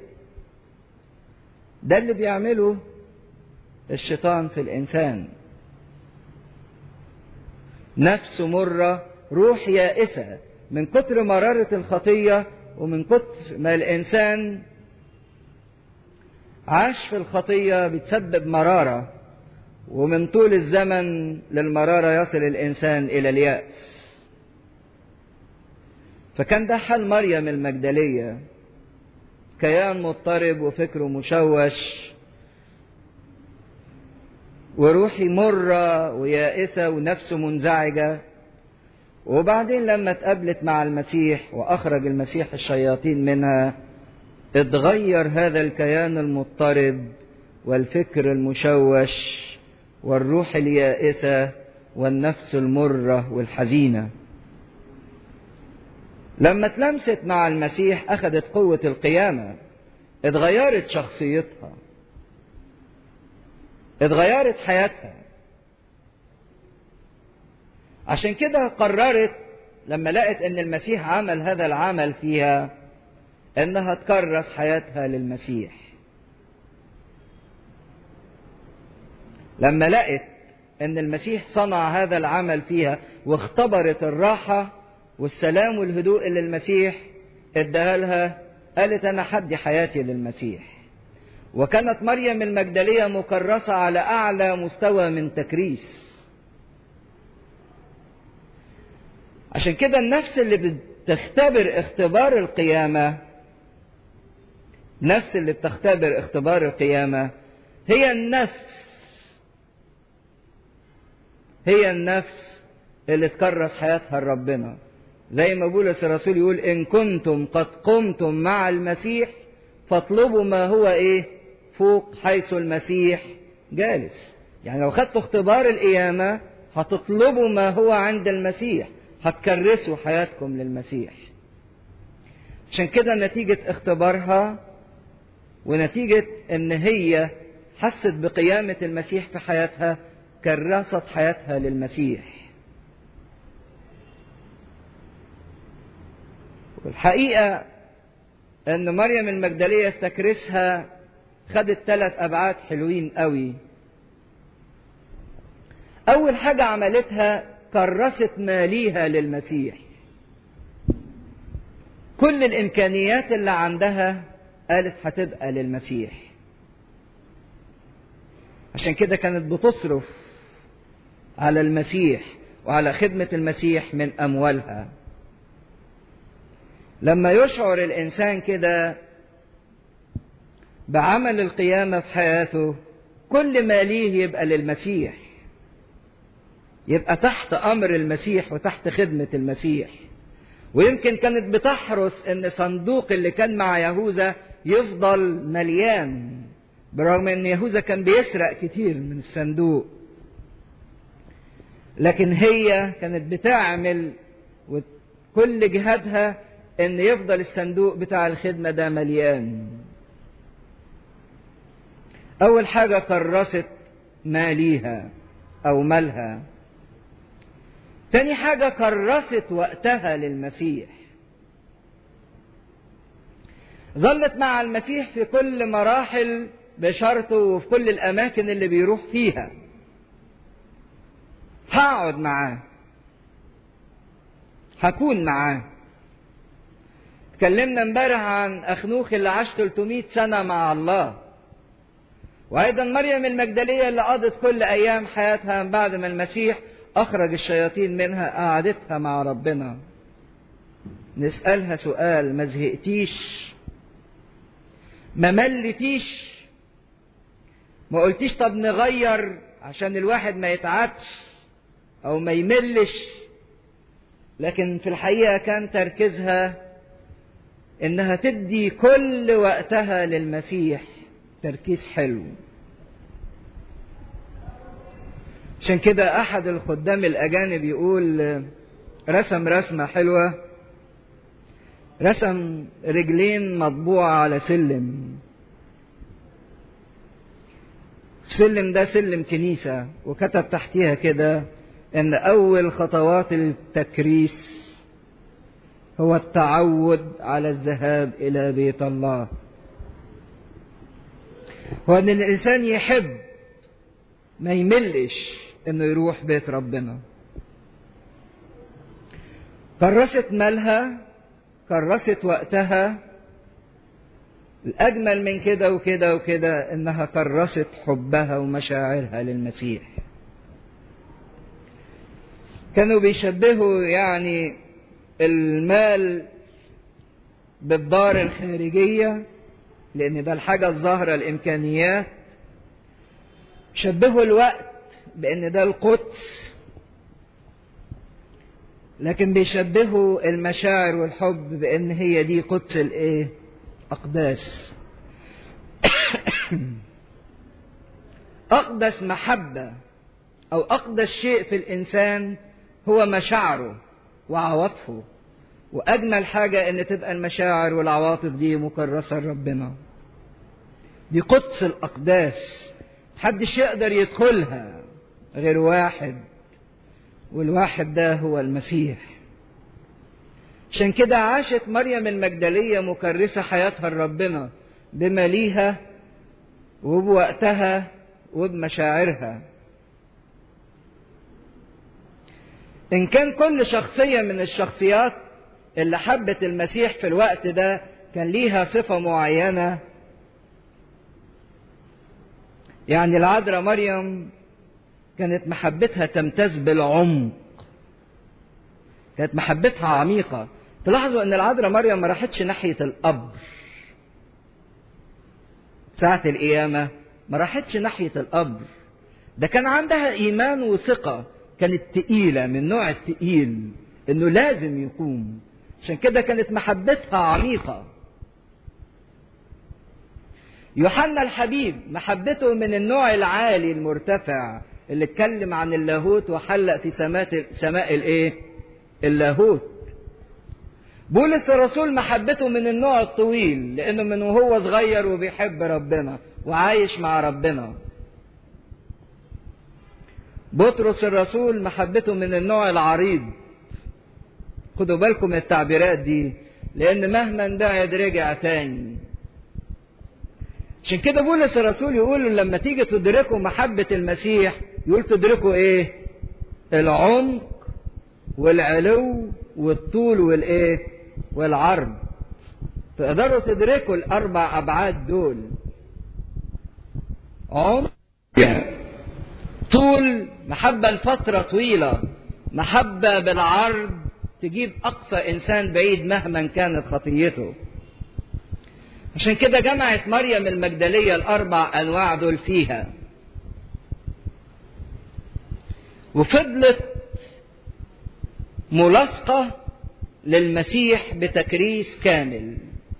ده اللي بيعمله الشيطان في الإنسان نفس مرة روح يائسة من كتر مرارة الخطية ومن كتر ما الإنسان عاش في الخطية بتسبب مرارة ومن طول الزمن للمرارة يصل الإنسان إلى اليأس فكان ده حال مريم المجدلية كيان مضطرب وفكره مشوش وروحي مرة ويائسة ونفسه منزعجة وبعدين لما اتقابلت مع المسيح وأخرج المسيح الشياطين منها اتغير هذا الكيان المضطرب والفكر المشوش والروح اليائسة والنفس المرة والحزينة لما اتلمست مع المسيح أخذت قوة القيامة اتغيرت شخصيتها اتغيرت حياتها عشان كده قررت لما لقت ان المسيح عمل هذا العمل فيها انها تكرس حياتها للمسيح لما لقت ان المسيح صنع هذا العمل فيها واختبرت الراحة والسلام والهدوء اللي المسيح اداها لها قالت انا حدي حياتي للمسيح وكانت مريم المجدلية مكرسة على اعلى مستوى من تكريس عشان كده النفس اللي بتختبر اختبار القيامة نفس اللي بتختبر اختبار القيامة هي النفس هي النفس اللي تكرس حياتها لربنا زي ما بولس الرسول يقول ان كنتم قد قمتم مع المسيح فاطلبوا ما هو ايه فوق حيث المسيح جالس يعني لو خدتوا اختبار القيامة هتطلبوا ما هو عند المسيح هتكرسوا حياتكم للمسيح عشان كده نتيجة اختبارها ونتيجة ان هي حست بقيامة المسيح في حياتها كرست حياتها للمسيح والحقيقة ان مريم المجدلية استكرسها خدت ثلاث ابعاد حلوين قوي اول حاجة عملتها كرست ماليها للمسيح كل الامكانيات اللي عندها قالت هتبقى للمسيح عشان كده كانت بتصرف على المسيح وعلى خدمة المسيح من أموالها لما يشعر الإنسان كده بعمل القيامة في حياته كل ما ليه يبقى للمسيح يبقى تحت أمر المسيح وتحت خدمة المسيح ويمكن كانت بتحرص ان صندوق اللي كان مع يهوذا يفضل مليان برغم ان يهوذا كان بيسرق كتير من الصندوق لكن هي كانت بتعمل وكل جهادها ان يفضل الصندوق بتاع الخدمه ده مليان اول حاجه كرست ماليها او مالها تاني حاجة كرست وقتها للمسيح ظلت مع المسيح في كل مراحل بشرطه وفي كل الأماكن اللي بيروح فيها هقعد معاه هكون معاه اتكلمنا امبارح عن أخنوخ اللي عاش 300 سنة مع الله وأيضا مريم المجدلية اللي قضت كل أيام حياتها من بعد ما المسيح أخرج الشياطين منها قعدتها مع ربنا نسألها سؤال ما زهقتيش ما ملتيش ما قلتيش طب نغير عشان الواحد ما يتعبش أو ما يملش لكن في الحقيقة كان تركيزها إنها تدي كل وقتها للمسيح تركيز حلو عشان كده احد الخدام الاجانب يقول رسم رسمه حلوه رسم رجلين مطبوعه على سلم السلم ده سلم كنيسه وكتب تحتيها كده ان اول خطوات التكريس هو التعود على الذهاب الى بيت الله هو ان الانسان يحب ما يملش انه يروح بيت ربنا كرست مالها كرست وقتها الأجمل من كده وكده وكده إنها كرست حبها ومشاعرها للمسيح كانوا بيشبهوا يعني المال بالدار الخارجية لأن ده الحاجة الظاهرة الإمكانيات شبهوا الوقت بأن ده القدس لكن بيشبهوا المشاعر والحب بأن هي دي قدس الإيه؟ أقداس أقدس محبة أو أقدس شيء في الإنسان هو مشاعره وعواطفه وأجمل حاجة إن تبقى المشاعر والعواطف دي مكرسة لربنا دي قدس الأقداس محدش يقدر يدخلها غير واحد والواحد ده هو المسيح عشان كده عاشت مريم المجدلية مكرسة حياتها لربنا بما ليها وبوقتها وبمشاعرها إن كان كل شخصية من الشخصيات اللي حبت المسيح في الوقت ده كان ليها صفة معينة يعني العذراء مريم كانت محبتها تمتاز بالعمق كانت محبتها عميقة تلاحظوا ان العذراء مريم ما راحتش ناحية القبر ساعة القيامة ما راحتش ناحية القبر ده كان عندها إيمان وثقة كانت تقيلة من نوع التقيل إنه لازم يقوم عشان كده كانت محبتها عميقة يوحنا الحبيب محبته من النوع العالي المرتفع اللي اتكلم عن اللاهوت وحلق في سماء سماء الايه؟ اللاهوت. بولس الرسول محبته من النوع الطويل لانه من وهو صغير وبيحب ربنا وعايش مع ربنا. بطرس الرسول محبته من النوع العريض. خدوا بالكم من التعبيرات دي لان مهما بعد رجع تاني. عشان كده بولس الرسول يقول لما تيجي تدركوا محبة المسيح يقول تدركوا ايه؟ العمق والعلو والطول والايه؟ والعرض. تقدروا تدركوا الأربع أبعاد دول. عمق طول محبة لفترة طويلة محبة بالعرض تجيب أقصى إنسان بعيد مهما كانت خطيته. عشان كده جمعت مريم المجدلية الأربع أنواع دول فيها وفضلت ملاصقة للمسيح بتكريس كامل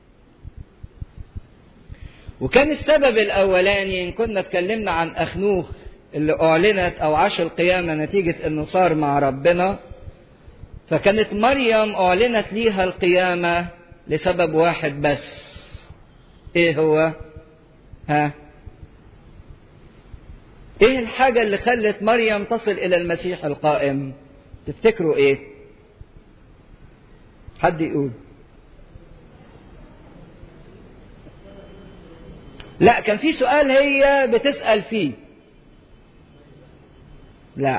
وكان السبب الأولاني إن كنا اتكلمنا عن أخنوخ اللي أعلنت أو عاش القيامة نتيجة إنه صار مع ربنا فكانت مريم أعلنت ليها القيامة لسبب واحد بس ايه هو ها ايه الحاجة اللي خلت مريم تصل الى المسيح القائم تفتكروا ايه حد يقول لا كان في سؤال هي بتسأل فيه لا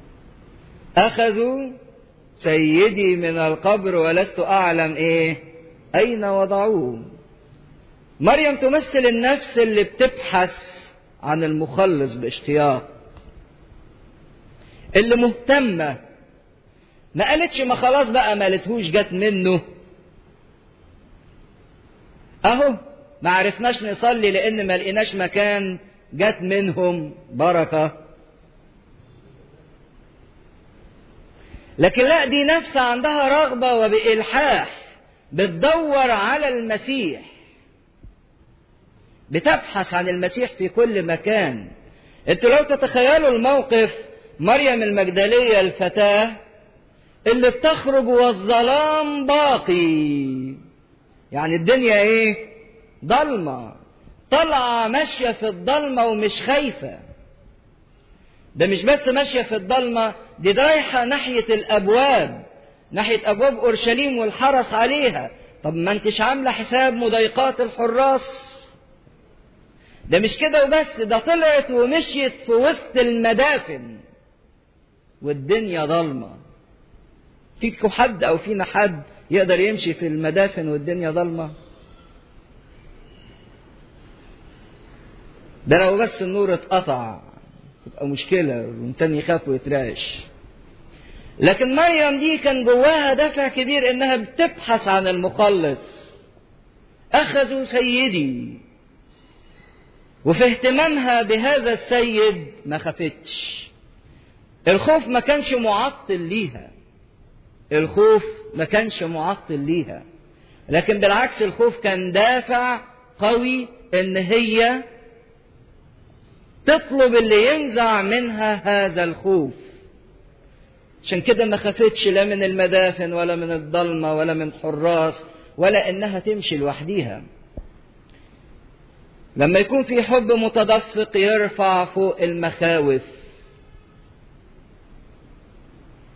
أخذوا سيدي من القبر ولست أعلم إيه أين وضعوه مريم تمثل النفس اللي بتبحث عن المخلص باشتياق اللي مهتمة ما قالتش ما خلاص بقى ما قالتهوش جت منه اهو ما عرفناش نصلي لان ما لقيناش مكان جت منهم بركة لكن لا دي نفس عندها رغبة وبإلحاح بتدور على المسيح بتبحث عن المسيح في كل مكان انتوا لو تتخيلوا الموقف مريم المجدلية الفتاة اللي بتخرج والظلام باقي يعني الدنيا ايه ضلمة طالعة ماشية في الضلمة ومش خايفة ده مش بس ماشية في الضلمة دي رايحة ناحية الأبواب ناحية أبواب أورشليم والحرس عليها طب ما انتش عاملة حساب مضايقات الحراس ده مش كده وبس ده طلعت ومشيت في وسط المدافن والدنيا ضلمة فيكم حد أو فينا حد يقدر يمشي في المدافن والدنيا ضلمة ده لو بس النور اتقطع تبقى مشكلة والإنسان يخاف ويترعش لكن مريم دي كان جواها دافع كبير إنها بتبحث عن المخلص أخذوا سيدي وفي اهتمامها بهذا السيد ما خفتش الخوف ما كانش معطل ليها الخوف ما كانش معطل ليها لكن بالعكس الخوف كان دافع قوي ان هي تطلب اللي ينزع منها هذا الخوف عشان كده ما خفتش لا من المدافن ولا من الضلمه ولا من حراس ولا انها تمشي لوحديها لما يكون في حب متدفق يرفع فوق المخاوف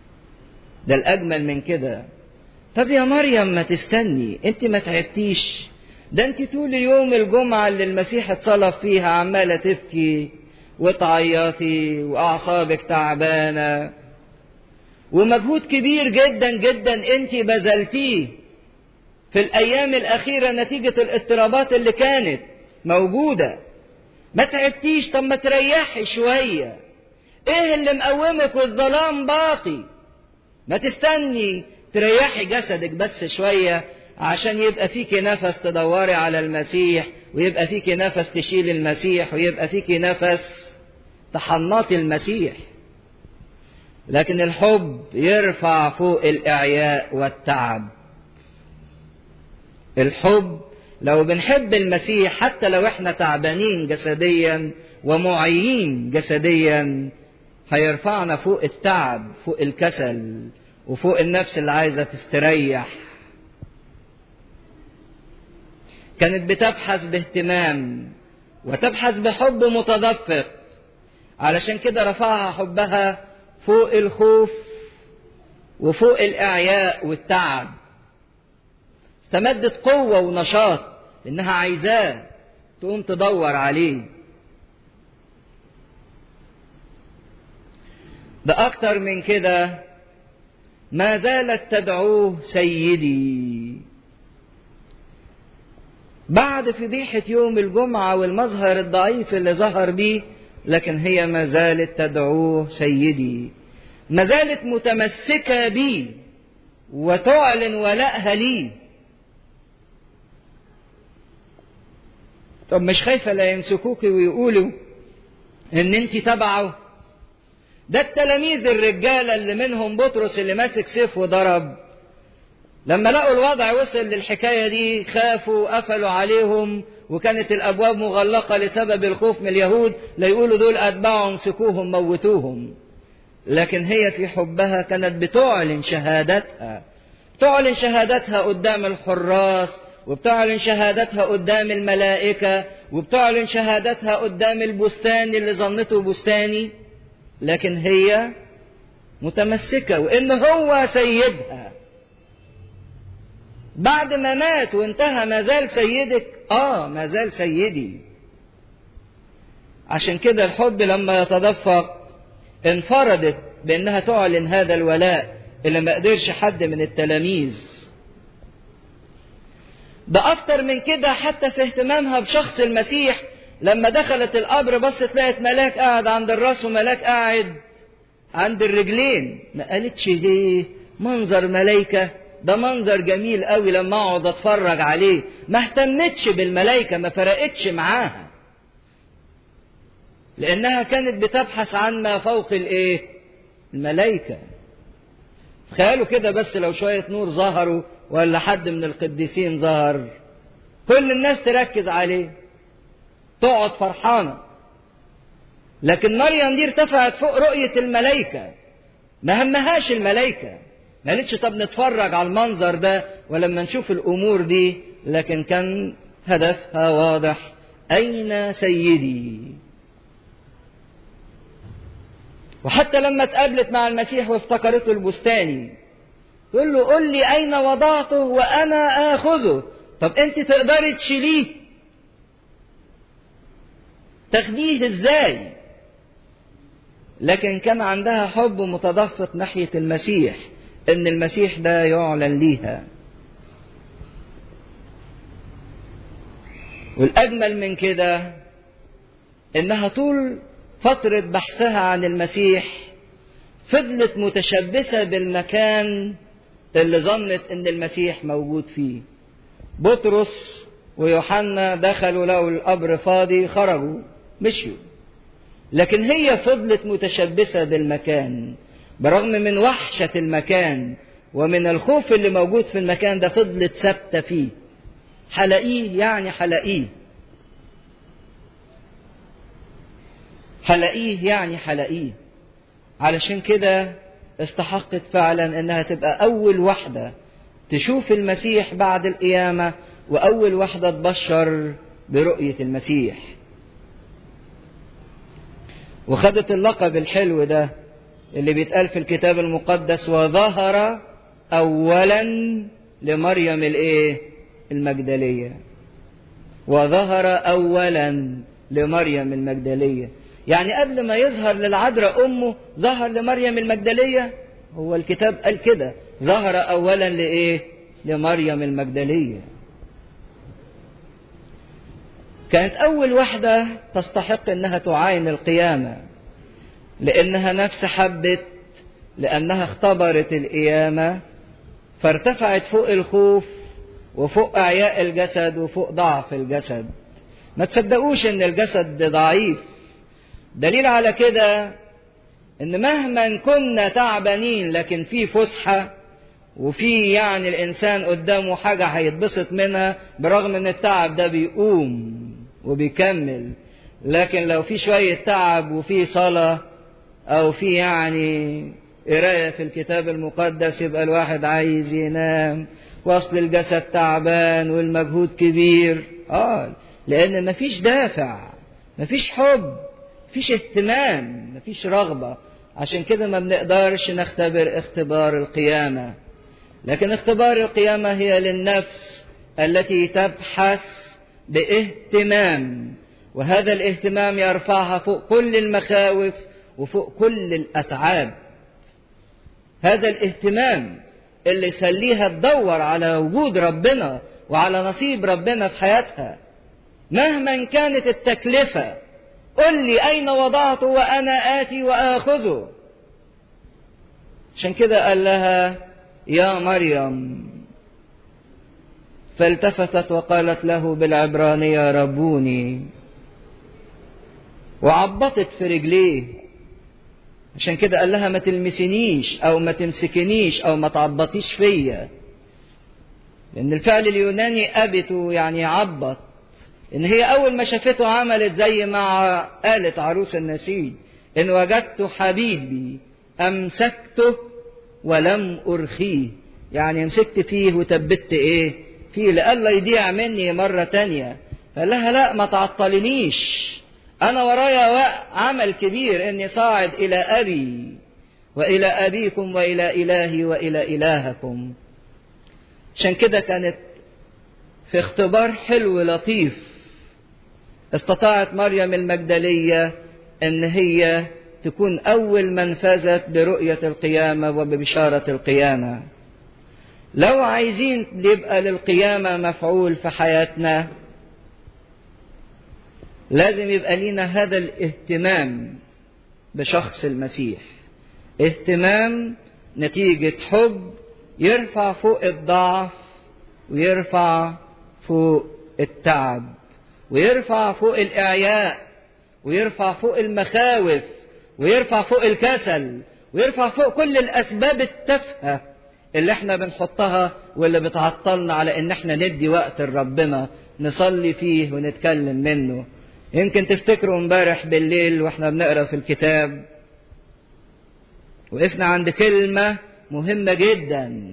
ده الأجمل من كده طب يا مريم ما تستني انت ما تعبتيش ده انت طول يوم الجمعة اللي المسيح اتصلب فيها عمالة تبكي وتعيطي وأعصابك تعبانة ومجهود كبير جدا جدا انت بذلتيه في الأيام الأخيرة نتيجة الاضطرابات اللي كانت موجودة ما تعبتيش طب ما تريحي شوية ايه اللي مقومك والظلام باقي ما تستني تريحي جسدك بس شوية عشان يبقى فيكي نفس تدوري على المسيح ويبقى فيكي نفس تشيل المسيح ويبقى فيكي نفس تحنطي المسيح لكن الحب يرفع فوق الإعياء والتعب الحب لو بنحب المسيح حتى لو احنا تعبانين جسديا ومعيين جسديا هيرفعنا فوق التعب فوق الكسل وفوق النفس اللي عايزة تستريح كانت بتبحث باهتمام وتبحث بحب متدفق علشان كده رفعها حبها فوق الخوف وفوق الإعياء والتعب استمدت قوة ونشاط إنها عايزاه تقوم تدور عليه ده أكتر من كده ما زالت تدعوه سيدي بعد فضيحة يوم الجمعة والمظهر الضعيف اللي ظهر بيه لكن هي ما زالت تدعوه سيدي ما زالت متمسكة بيه وتعلن ولائها ليه طب مش خايفة لا يمسكوك ويقولوا ان انت تبعه ده التلاميذ الرجالة اللي منهم بطرس اللي ماسك سيف وضرب لما لقوا الوضع وصل للحكاية دي خافوا قفلوا عليهم وكانت الأبواب مغلقة لسبب الخوف من اليهود لا يقولوا دول أتباعهم امسكوهم موتوهم لكن هي في حبها كانت بتعلن شهادتها تعلن شهادتها قدام الحراس وبتعلن شهادتها قدام الملائكة وبتعلن شهادتها قدام البستان اللي ظنته بستاني لكن هي متمسكة وإن هو سيدها بعد ما مات وانتهى ما زال سيدك آه ما زال سيدي عشان كده الحب لما يتدفق انفردت بأنها تعلن هذا الولاء اللي ما قدرش حد من التلاميذ ده أكتر من كده حتى في اهتمامها بشخص المسيح لما دخلت القبر بصت لقت ملاك قاعد عند الراس وملاك قاعد عند الرجلين ما قالتش ليه منظر ملايكة ده منظر جميل قوي لما اقعد اتفرج عليه ما اهتمتش بالملايكة ما فرقتش معاها لانها كانت بتبحث عن ما فوق الايه الملايكة تخيلوا كده بس لو شوية نور ظهروا ولا حد من القديسين ظهر كل الناس تركز عليه تقعد فرحانة لكن مريم دي ارتفعت فوق رؤية الملائكة ما همهاش الملائكة ما قالتش طب نتفرج على المنظر ده ولما نشوف الأمور دي لكن كان هدفها واضح أين سيدي وحتى لما اتقابلت مع المسيح وافتكرته البستاني تقول له قل لي أين وضعته وأنا آخذه طب أنت تقدري تشيليه تاخديه ازاي لكن كان عندها حب متدفق ناحية المسيح ان المسيح ده يعلن ليها والاجمل من كده انها طول فترة بحثها عن المسيح فضلت متشبثة بالمكان اللي ظنت ان المسيح موجود فيه بطرس ويوحنا دخلوا لقوا القبر فاضي خرجوا مشيوا لكن هي فضلت متشبثة بالمكان برغم من وحشة المكان ومن الخوف اللي موجود في المكان ده فضلت ثابتة فيه حلقيه يعني حلقيه حلقيه يعني حلقيه علشان كده استحقت فعلا انها تبقى اول واحدة تشوف المسيح بعد القيامة واول واحدة تبشر برؤية المسيح وخدت اللقب الحلو ده اللي بيتقال في الكتاب المقدس وظهر اولا لمريم الايه المجدليه وظهر اولا لمريم المجدليه يعني قبل ما يظهر للعذراء امه ظهر لمريم المجدليه هو الكتاب قال كده ظهر اولا لايه لمريم المجدليه كانت اول واحده تستحق انها تعاين القيامه لانها نفس حبت لانها اختبرت القيامه فارتفعت فوق الخوف وفوق اعياء الجسد وفوق ضعف الجسد ما تصدقوش ان الجسد ضعيف دليل على كده ان مهما كنا تعبانين لكن في فسحه وفي يعني الانسان قدامه حاجه هيتبسط منها برغم ان التعب ده بيقوم وبيكمل لكن لو في شويه تعب وفي صلاه او في يعني قرايه في الكتاب المقدس يبقى الواحد عايز ينام واصل الجسد تعبان والمجهود كبير اه لان مفيش دافع مفيش حب مفيش اهتمام مفيش رغبه عشان كده ما بنقدرش نختبر اختبار القيامه لكن اختبار القيامه هي للنفس التي تبحث باهتمام وهذا الاهتمام يرفعها فوق كل المخاوف وفوق كل الاتعاب هذا الاهتمام اللي يخليها تدور على وجود ربنا وعلى نصيب ربنا في حياتها مهما كانت التكلفة قل لي أين وضعته وأنا آتي وآخذه عشان كده قال لها يا مريم فالتفتت وقالت له بالعبرانية ربوني وعبطت في رجليه عشان كده قال لها ما تلمسنيش او ما تمسكنيش او ما تعبطيش فيا لان الفعل اليوناني ابته يعني عبط ان هي اول ما شافته عملت زي ما قالت عروس النسيج ان وجدت حبيبي امسكته ولم ارخيه يعني مسكت فيه وثبت ايه فيه لئلا يضيع مني مرة تانية فقال لها لا ما تعطلنيش أنا ورايا عمل كبير إني صاعد إلى أبي وإلى أبيكم وإلى إلهي وإلى إلهكم عشان كده كانت في اختبار حلو لطيف استطاعت مريم المجدلية إن هي تكون أول من فازت برؤية القيامة وببشارة القيامة لو عايزين يبقى للقيامة مفعول في حياتنا لازم يبقى لينا هذا الاهتمام بشخص المسيح اهتمام نتيجة حب يرفع فوق الضعف ويرفع فوق التعب ويرفع فوق الإعياء ويرفع فوق المخاوف ويرفع فوق الكسل ويرفع فوق كل الأسباب التافهة اللي احنا بنحطها واللي بتعطلنا على ان احنا ندي وقت لربنا نصلي فيه ونتكلم منه يمكن تفتكروا امبارح بالليل واحنا بنقرا في الكتاب وقفنا عند كلمة مهمة جدا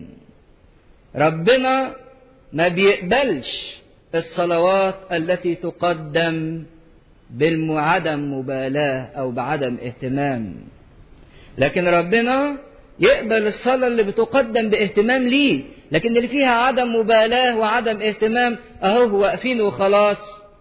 ربنا ما بيقبلش الصلوات التي تقدم بالعدم مبالاة أو بعدم اهتمام لكن ربنا يقبل الصلاة اللي بتقدم باهتمام ليه لكن اللي فيها عدم مبالاة وعدم اهتمام أهو واقفين وخلاص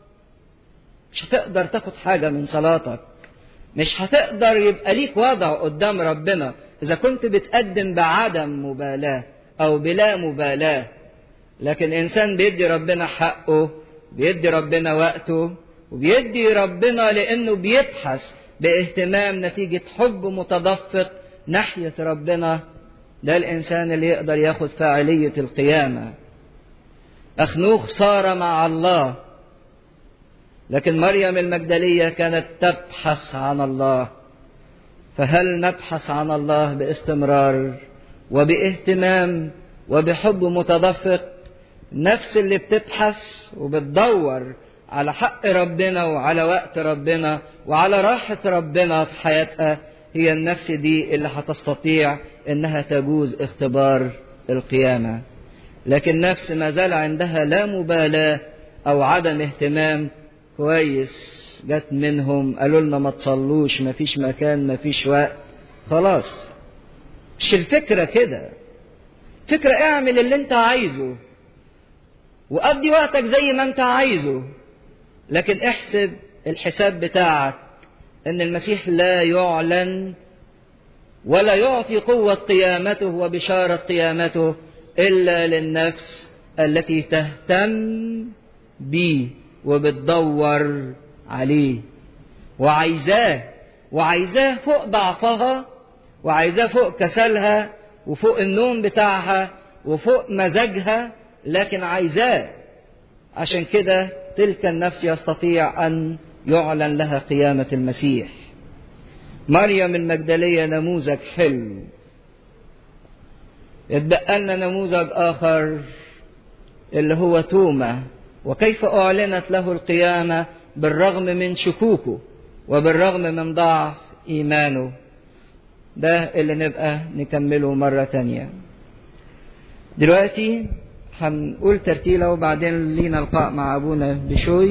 مش هتقدر تاخد حاجة من صلاتك مش هتقدر يبقى ليك وضع قدام ربنا إذا كنت بتقدم بعدم مبالاة أو بلا مبالاة لكن إنسان بيدي ربنا حقه بيدي ربنا وقته وبيدي ربنا لأنه بيبحث باهتمام نتيجة حب متدفق ناحية ربنا ده الإنسان اللي يقدر ياخد فاعلية القيامة أخنوخ صار مع الله لكن مريم المجدلية كانت تبحث عن الله فهل نبحث عن الله باستمرار وباهتمام وبحب متدفق نفس اللي بتبحث وبتدور على حق ربنا وعلى وقت ربنا وعلى راحة ربنا في حياتها هي النفس دي اللي هتستطيع انها تجوز اختبار القيامة لكن نفس ما زال عندها لا مبالاة او عدم اهتمام كويس جت منهم قالوا لنا ما تصلوش ما فيش مكان ما فيش وقت خلاص مش الفكرة كده فكرة اعمل اللي انت عايزه وقضي وقتك زي ما انت عايزه لكن احسب الحساب بتاعك ان المسيح لا يعلن ولا يعطي قوة قيامته وبشارة قيامته إلا للنفس التي تهتم بيه وبتدور عليه وعايزاه وعايزاه فوق ضعفها وعايزاه فوق كسلها وفوق النوم بتاعها وفوق مزاجها لكن عايزاه عشان كده تلك النفس يستطيع أن يعلن لها قيامة المسيح مريم المجدلية نموذج حلو يتبقى لنا نموذج آخر اللي هو توما وكيف أعلنت له القيامة بالرغم من شكوكه وبالرغم من ضعف إيمانه ده اللي نبقى نكمله مرة تانية دلوقتي هنقول ترتيلة وبعدين لينا لقاء مع أبونا بشوي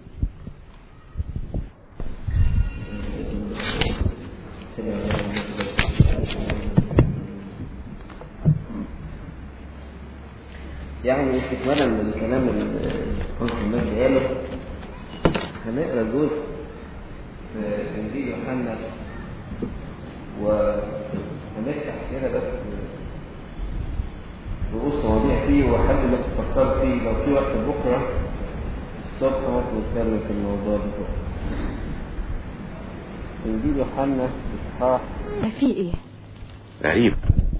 يعني استكمالا من الكلام اللي كنت المجد قاله هنقرا جزء في انجيل يوحنا وهنفتح كده بس رؤوس مواضيع فيه وحد ما تفكر فيه لو في وقت بكره الصبح ممكن نتكلم في الموضوع ده بكره انجيل يوحنا اصحاح في ايه غريب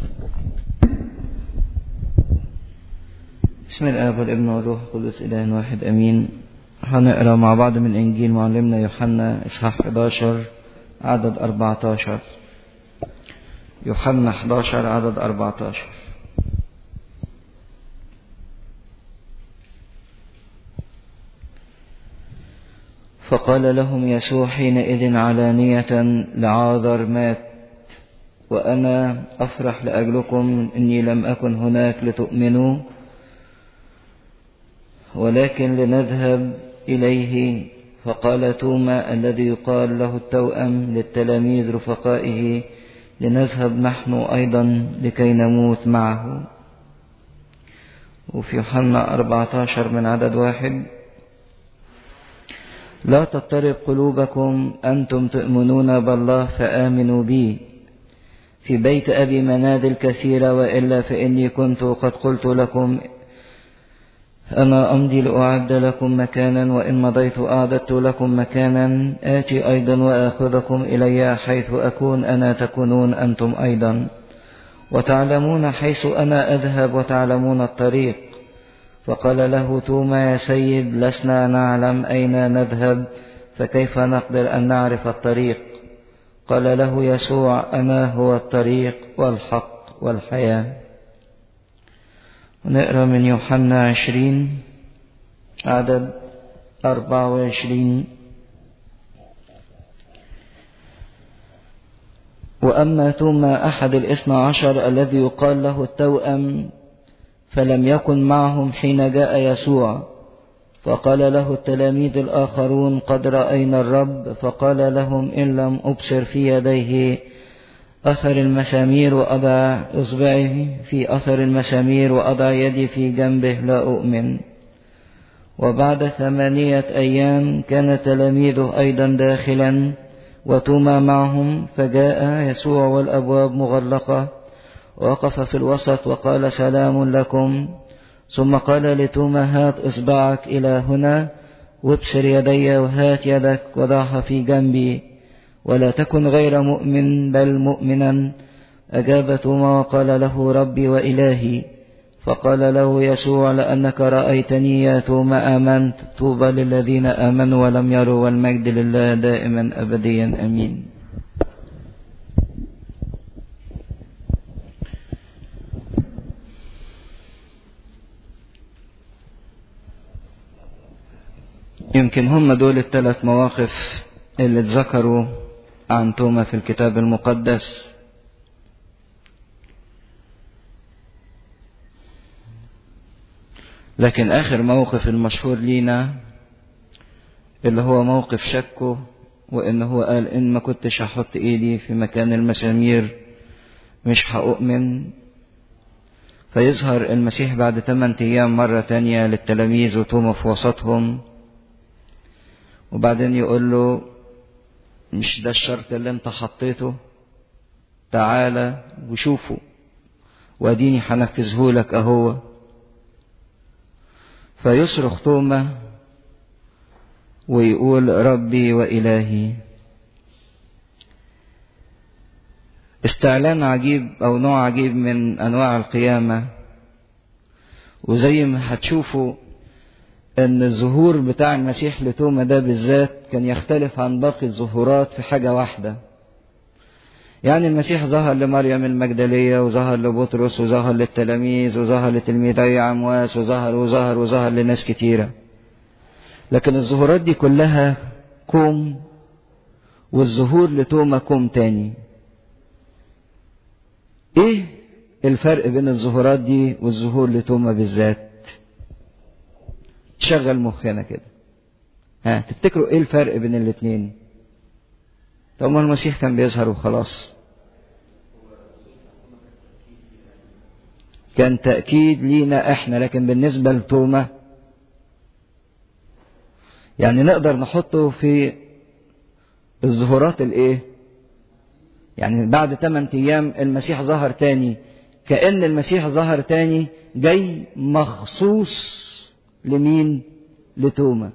بسم الآب والابن والروح القدس إله واحد أمين هنقرا مع بعض من إنجيل معلمنا يوحنا إصحاح 11 عدد 14 يوحنا 11 عدد 14 فقال لهم يسوع حينئذ علانية لعاذر مات وأنا أفرح لأجلكم إني لم أكن هناك لتؤمنوا ولكن لنذهب إليه فقال توما الذي يقال له التوأم للتلاميذ رفقائه لنذهب نحن أيضا لكي نموت معه وفي يوحنا 14 من عدد واحد لا تضطرب قلوبكم أنتم تؤمنون بالله فآمنوا بي في بيت أبي منازل كثيرة وإلا فإني كنت قد قلت لكم أنا أمضي لأعد لكم مكانا وإن مضيت أعددت لكم مكانا آتي أيضا وآخذكم إلي حيث أكون أنا تكونون أنتم أيضا وتعلمون حيث أنا أذهب وتعلمون الطريق فقال له توما يا سيد لسنا نعلم أين نذهب فكيف نقدر أن نعرف الطريق قال له يسوع أنا هو الطريق والحق والحياة ونقرأ من يوحنا عشرين عدد أربعة وعشرين وأما توما أحد الاثنى عشر الذي يقال له التوأم فلم يكن معهم حين جاء يسوع فقال له التلاميذ الآخرون قد رأينا الرب فقال لهم إن لم أبصر في يديه أثر المسامير وأضع إصبعه في أثر المسامير وأضع يدي في جنبه لا أؤمن وبعد ثمانية أيام كان تلاميذه أيضا داخلا وتوما معهم فجاء يسوع والأبواب مغلقة وقف في الوسط وقال سلام لكم ثم قال لتوما هات إصبعك إلى هنا وابصر يدي وهات يدك وضعها في جنبي ولا تكن غير مؤمن بل مؤمنا أجاب توما وقال له ربي وإلهي فقال له يسوع لأنك رأيتني يا توما آمنت طوبى للذين آمنوا ولم يروا والمجد لله دائما أبديا أمين يمكن هم دول الثلاث مواقف اللي اتذكروا عن توما في الكتاب المقدس لكن آخر موقف المشهور لينا اللي هو موقف شكه وإن هو قال إن ما كنتش هحط إيدي في مكان المسامير مش هأؤمن فيظهر المسيح بعد ثمان أيام مرة تانية للتلاميذ وتوما في وسطهم وبعدين يقول له مش ده الشرط اللي انت حطيته تعالى وشوفه واديني هنفذه لك اهو فيصرخ توما ويقول ربي والهي استعلان عجيب او نوع عجيب من انواع القيامه وزي ما هتشوفوا ان الظهور بتاع المسيح لتوما ده بالذات كان يختلف عن باقي الظهورات في حاجه واحده يعني المسيح ظهر لمريم المجدلية وظهر لبطرس وظهر للتلاميذ وظهر لتلميذي عمواس وظهر وظهر وظهر لناس كتيرة لكن الظهورات دي كلها كوم والظهور لتوما كوم تاني ايه الفرق بين الظهورات دي والظهور لتوما بالذات تشغل مخنا كده ها تفتكروا ايه الفرق بين الاتنين طب ما المسيح كان بيظهر وخلاص كان تأكيد لينا احنا لكن بالنسبة لتوما يعني نقدر نحطه في الظهورات الايه يعني بعد 8 ايام المسيح ظهر تاني كأن المسيح ظهر تاني جاي مخصوص لمين لتوما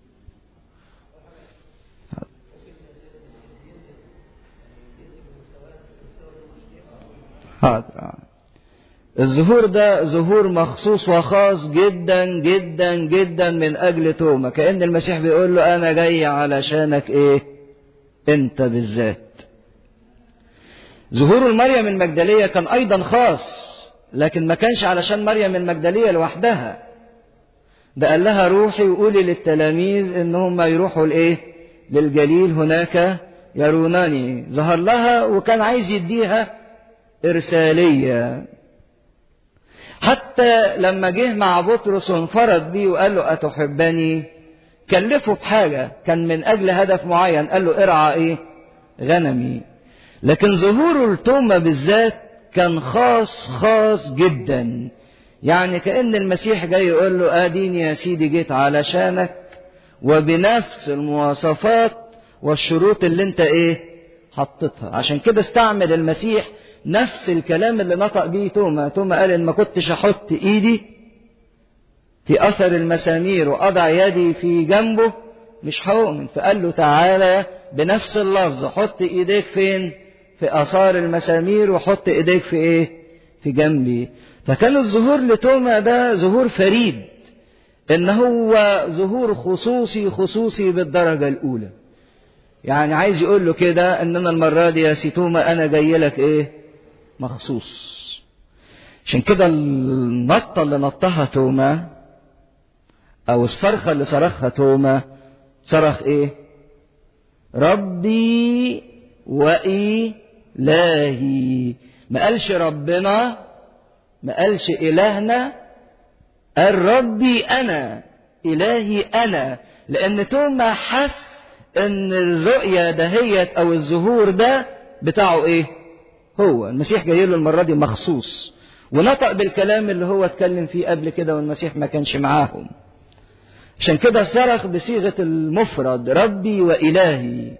حاضر الظهور ده ظهور مخصوص وخاص جدا جدا جدا من اجل توما كأن المسيح بيقول له انا جاي علشانك ايه انت بالذات ظهور المريم المجدلية كان ايضا خاص لكن ما كانش علشان مريم المجدلية لوحدها ده قال لها روحي وقولي للتلاميذ ان هم يروحوا لايه للجليل هناك يرونني ظهر لها وكان عايز يديها إرسالية حتى لما جه مع بطرس وانفرد بيه وقال له أتحبني كلفه بحاجة كان من أجل هدف معين قال له ارعى إيه غنمي لكن ظهوره لتوما بالذات كان خاص خاص جدا يعني كأن المسيح جاي يقول له آديني يا سيدي جيت علشانك وبنفس المواصفات والشروط اللي انت ايه حطيتها عشان كده استعمل المسيح نفس الكلام اللي نطق بيه توما توما قال ان ما كنتش احط ايدي في اثر المسامير واضع يدي في جنبه مش هؤمن فقال له تعالى بنفس اللفظ حط ايديك فين في اثار المسامير وحط ايديك في ايه في جنبي فكان الظهور لتوما ده ظهور فريد ان هو ظهور خصوصي خصوصي بالدرجه الاولى يعني عايز يقول له كده ان انا المره دي يا سيتوما انا جاي لك ايه مخصوص عشان كده النطه اللي نطها توما او الصرخه اللي صرخها توما صرخ ايه ربي وإلهي ما قالش ربنا ما قالش إلهنا قال ربي أنا إلهي أنا لأن توما حس إن الرؤية دهيت أو الظهور ده بتاعه إيه؟ هو المسيح جاي له المرة دي مخصوص ونطق بالكلام اللي هو اتكلم فيه قبل كده والمسيح ما كانش معاهم عشان كده صرخ بصيغة المفرد ربي وإلهي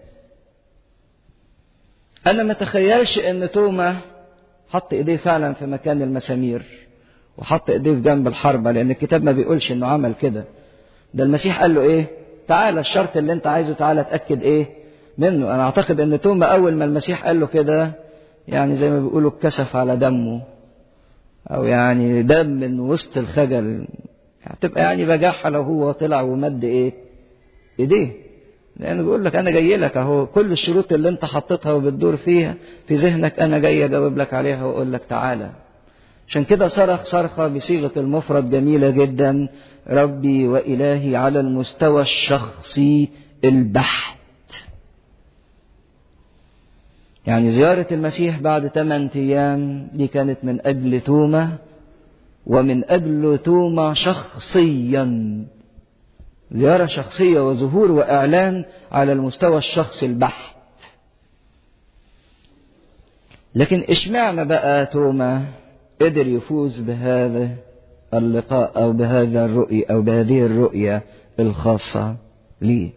أنا ما تخيلش إن توما حط إيديه فعلا في مكان المسامير وحط إيديه في جنب الحربة لأن الكتاب ما بيقولش إنه عمل كده ده المسيح قال له إيه تعالى الشرط اللي أنت عايزه تعالى اتأكد إيه منه أنا أعتقد إن توما أول ما المسيح قال له كده يعني زي ما بيقولوا اتكسف على دمه أو يعني دم من وسط الخجل هتبقى يعني بجاحة لو هو طلع ومد إيه إيديه لأنه بيقول لك أنا جاي لك أهو كل الشروط اللي أنت حطيتها وبتدور فيها في ذهنك أنا جاي أجاوب لك عليها وأقول لك تعالى. عشان كده صرخ صرخة بصيغة المفرد جميلة جدا ربي وإلهي على المستوى الشخصي البحت. يعني زيارة المسيح بعد 8 أيام دي كانت من أجل توما ومن أجل توما شخصيا زيارة شخصية وظهور وإعلان على المستوى الشخصي البحت لكن اشمعنى بقى توما قدر يفوز بهذا اللقاء أو بهذا الرؤية أو بهذه الرؤية الخاصة ليه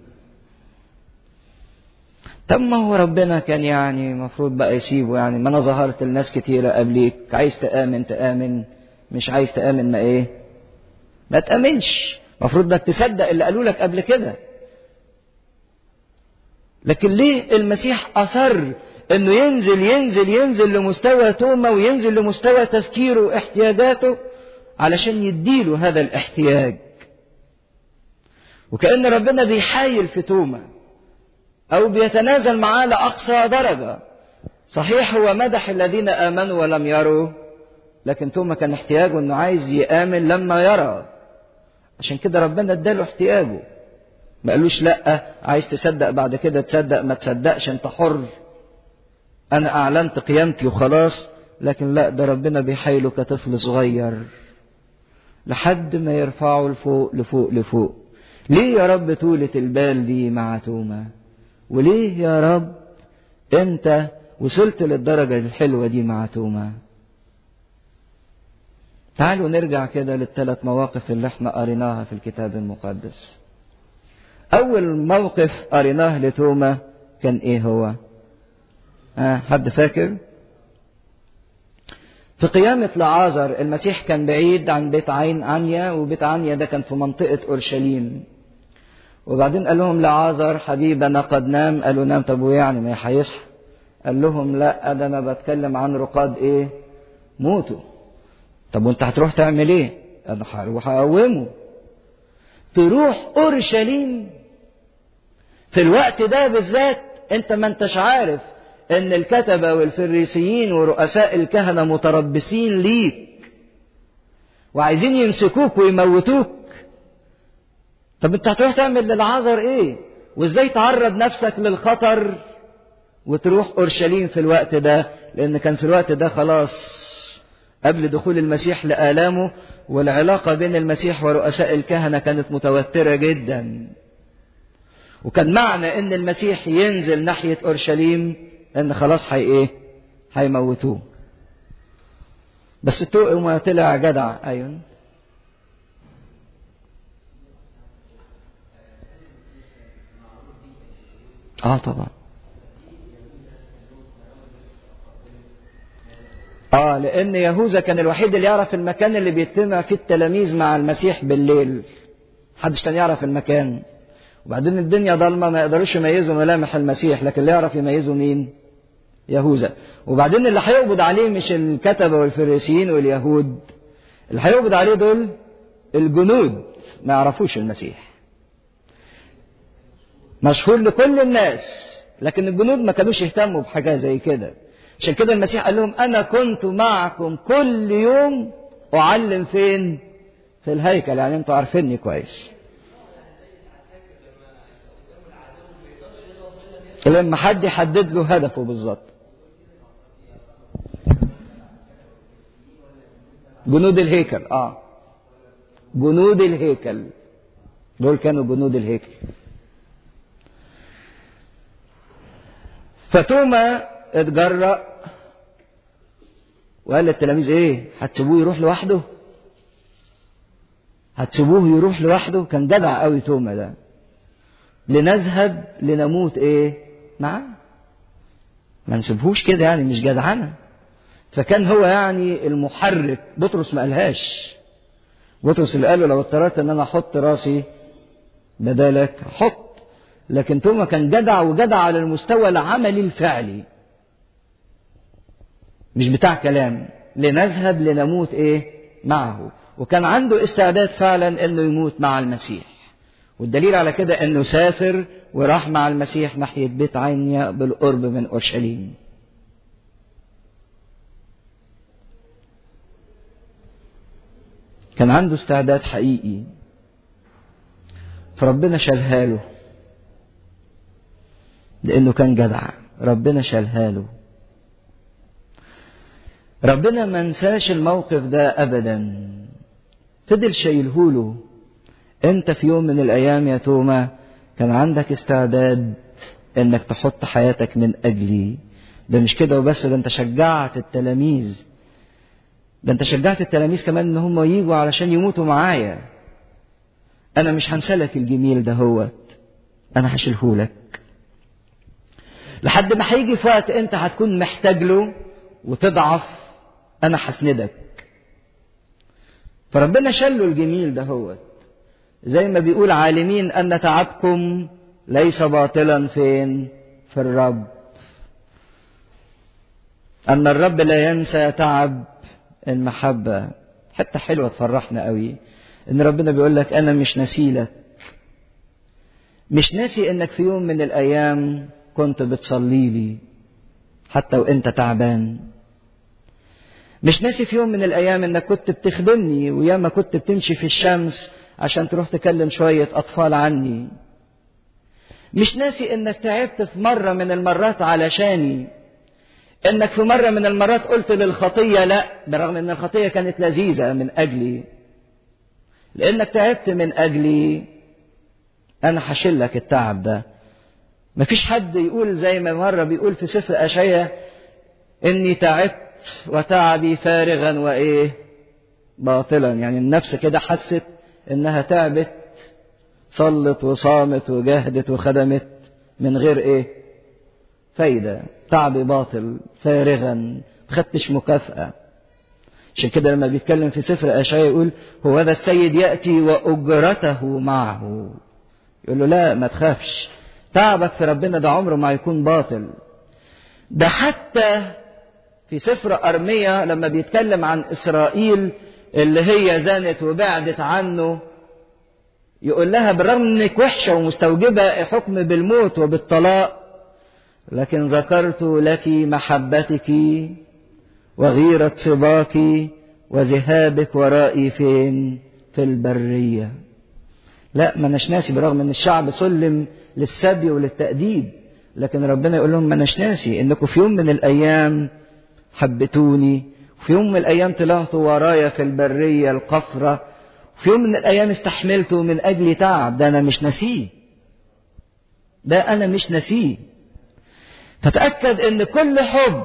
طب ما هو ربنا كان يعني المفروض بقى يسيبه يعني ما انا ظهرت لناس كتيرة قبليك عايز تآمن تآمن مش عايز تآمن ما ايه ما تآمنش المفروض انك تصدق اللي قالوا لك قبل كده لكن ليه المسيح أصر انه ينزل ينزل ينزل لمستوى توما وينزل لمستوى تفكيره واحتياجاته علشان يديله هذا الاحتياج وكأن ربنا بيحايل في توما أو بيتنازل معاه لأقصى درجة صحيح هو مدح الذين آمنوا ولم يروا لكن توما كان احتياجه انه عايز يآمن لما يرى عشان كده ربنا اداله احتياجه ما قالوش لا عايز تصدق بعد كده تصدق ما تصدقش انت حر انا اعلنت قيامتي وخلاص لكن لا ده ربنا بيحايله كطفل صغير لحد ما يرفعه لفوق لفوق لفوق ليه يا رب طولة البال دي مع توما وليه يا رب انت وصلت للدرجة الحلوة دي مع توما تعالوا نرجع كده للثلاث مواقف اللي احنا قريناها في الكتاب المقدس اول موقف قريناه لتوما كان ايه هو آه حد فاكر في قيامة لعازر المسيح كان بعيد عن بيت عين عنيا وبيت عنيا ده كان في منطقة أورشليم وبعدين قال لهم لعازر حبيبنا قد نام قالوا نام طب ويعني ما هيصحى قال لهم لا ده انا بتكلم عن رقاد ايه موتوا طب وانت هتروح تعمل ايه انا هروح اقومه تروح اورشليم في الوقت ده بالذات انت ما انتش عارف ان الكتبه والفريسيين ورؤساء الكهنه متربصين ليك وعايزين يمسكوك ويموتوك طب انت هتروح تعمل للعذر ايه وازاي تعرض نفسك للخطر وتروح اورشليم في الوقت ده لان كان في الوقت ده خلاص قبل دخول المسيح لآلامه والعلاقة بين المسيح ورؤساء الكهنة كانت متوترة جدا وكان معنى ان المسيح ينزل ناحية اورشليم ان خلاص هي ايه هيموتوه بس ما طلع جدع ايوه اه طبعا اه لان يهوذا كان الوحيد اللي يعرف المكان اللي بيجتمع فيه التلاميذ مع المسيح بالليل محدش كان يعرف المكان وبعدين الدنيا ضلمه ما يقدروش يميزوا ملامح المسيح لكن اللي يعرف يميزوا مين يهوذا وبعدين اللي هيقبض عليه مش الكتبه والفريسيين واليهود اللي هيقبض عليه دول الجنود ما يعرفوش المسيح مشهور لكل الناس لكن الجنود ما كانوش يهتموا بحاجه زي كده عشان كده المسيح قال لهم انا كنت معكم كل يوم اعلم فين في الهيكل يعني انتوا عارفيني كويس لما حد يحدد له هدفه بالظبط جنود الهيكل اه جنود الهيكل دول كانوا جنود الهيكل فتوما اتجرأ وقال للتلاميذ ايه هتسيبوه يروح لوحده هتسيبوه يروح لوحده كان جدع قوي توما ده لنذهب لنموت ايه معاه ما نسيبهوش كده يعني مش جدعنه فكان هو يعني المحرك بطرس ما قالهاش بطرس اللي قاله لو اضطررت ان انا احط راسي بدالك حط لكن توما كان جدع وجدع على المستوى العملي الفعلي مش بتاع كلام لنذهب لنموت ايه معه وكان عنده استعداد فعلا انه يموت مع المسيح والدليل على كده انه سافر وراح مع المسيح ناحية بيت عينيا بالقرب من اورشليم كان عنده استعداد حقيقي فربنا شالها له لانه كان جدع ربنا شالها له ربنا ما نساش الموقف ده ابدا فضل شايلهوله انت في يوم من الايام يا توما كان عندك استعداد انك تحط حياتك من اجلي ده مش كده وبس ده انت شجعت التلاميذ ده انت شجعت التلاميذ كمان ان هم يجوا علشان يموتوا معايا انا مش هنسلك الجميل ده هوت انا هشيلهولك لحد ما هيجي في وقت انت هتكون محتاج له وتضعف انا هسندك فربنا شله الجميل ده هوت زي ما بيقول عالمين ان تعبكم ليس باطلا فين في الرب ان الرب لا ينسى تعب المحبة حتى حلوة تفرحنا قوي ان ربنا بيقول لك انا مش نسيلك مش ناسي انك في يوم من الايام كنت بتصلي لي حتى وانت تعبان مش ناسي في يوم من الايام انك كنت بتخدمني وياما كنت بتمشي في الشمس عشان تروح تكلم شوية اطفال عني مش ناسي انك تعبت في مرة من المرات علشاني انك في مرة من المرات قلت للخطية لا برغم ان الخطية كانت لذيذة من اجلي لانك تعبت من اجلي انا هشيلك التعب ده مفيش حد يقول زي ما مرة بيقول في سفر اشعيا اني تعبت وتعبي فارغا وايه باطلا يعني النفس كده حست انها تعبت صلت وصامت وجاهدت وخدمت من غير ايه فايدة تعبي باطل فارغا خدتش مكافأة عشان كده لما بيتكلم في سفر أشعياء يقول هو هذا السيد يأتي وأجرته معه يقول له لا ما تخافش تعبك في ربنا ده عمره ما يكون باطل ده حتى في سفر أرمية لما بيتكلم عن إسرائيل اللي هي زانت وبعدت عنه يقول لها بالرغم انك وحشة ومستوجبة حكم بالموت وبالطلاق لكن ذكرت لك محبتك وغيرة صباك وذهابك ورائي فين في البرية لا ما ناش ناسي برغم ان الشعب سلم للسبي وللتأديب لكن ربنا يقول لهم ما ناش ناسي انكم في يوم من الايام حبتوني وفي يوم من الايام طلعتوا ورايا في البرية القفرة في يوم من الايام استحملته من اجل تعب ده انا مش ناسيه ده انا مش ناسيه فتأكد ان كل حب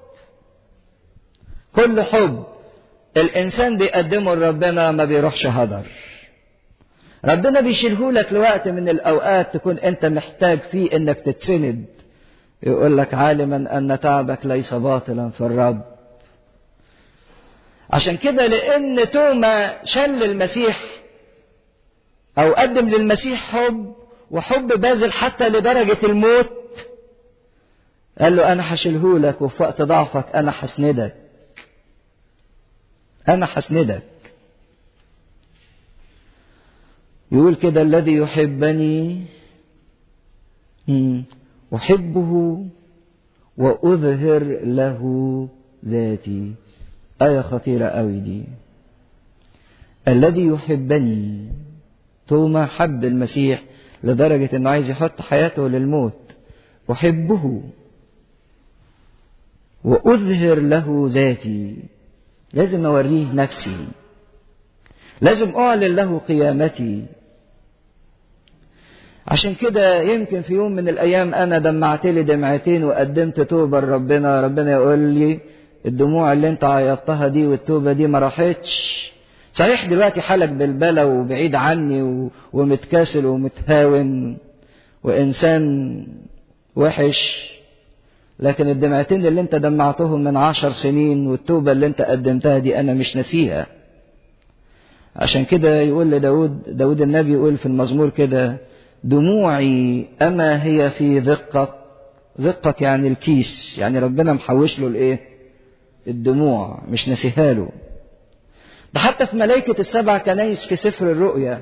كل حب الانسان بيقدمه لربنا ما بيروحش هدر ربنا بيشيله لك لوقت من الاوقات تكون انت محتاج فيه انك تتسند يقول لك عالما ان تعبك ليس باطلا في الرب عشان كده لان توما شل المسيح او قدم للمسيح حب وحب باذل حتى لدرجه الموت قال له انا هشيلهولك وفي وقت ضعفك انا هسندك انا هسندك يقول كده الذي يحبني احبه واظهر له ذاتي ايه خطيره قوي دي الذي يحبني توما حب المسيح لدرجه انه عايز يحط حياته للموت احبه واظهر له ذاتي لازم اوريه نفسي لازم اعلن له قيامتي عشان كده يمكن في يوم من الايام انا دمعت لي دمعتين وقدمت توبه لربنا ربنا يقول لي الدموع اللي انت عيطتها دي والتوبه دي ما راحتش صحيح دلوقتي حالك بالبلا وبعيد عني ومتكاسل ومتهاون وانسان وحش لكن الدمعتين اللي انت دمعتهم من عشر سنين والتوبة اللي انت قدمتها دي انا مش نسيها عشان كده يقول لداود داود النبي يقول في المزمور كده دموعي اما هي في ذقك ذقك يعني الكيس يعني ربنا محوش له الايه الدموع مش نسيها له ده حتى في ملائكة السبع كنايس في سفر الرؤيا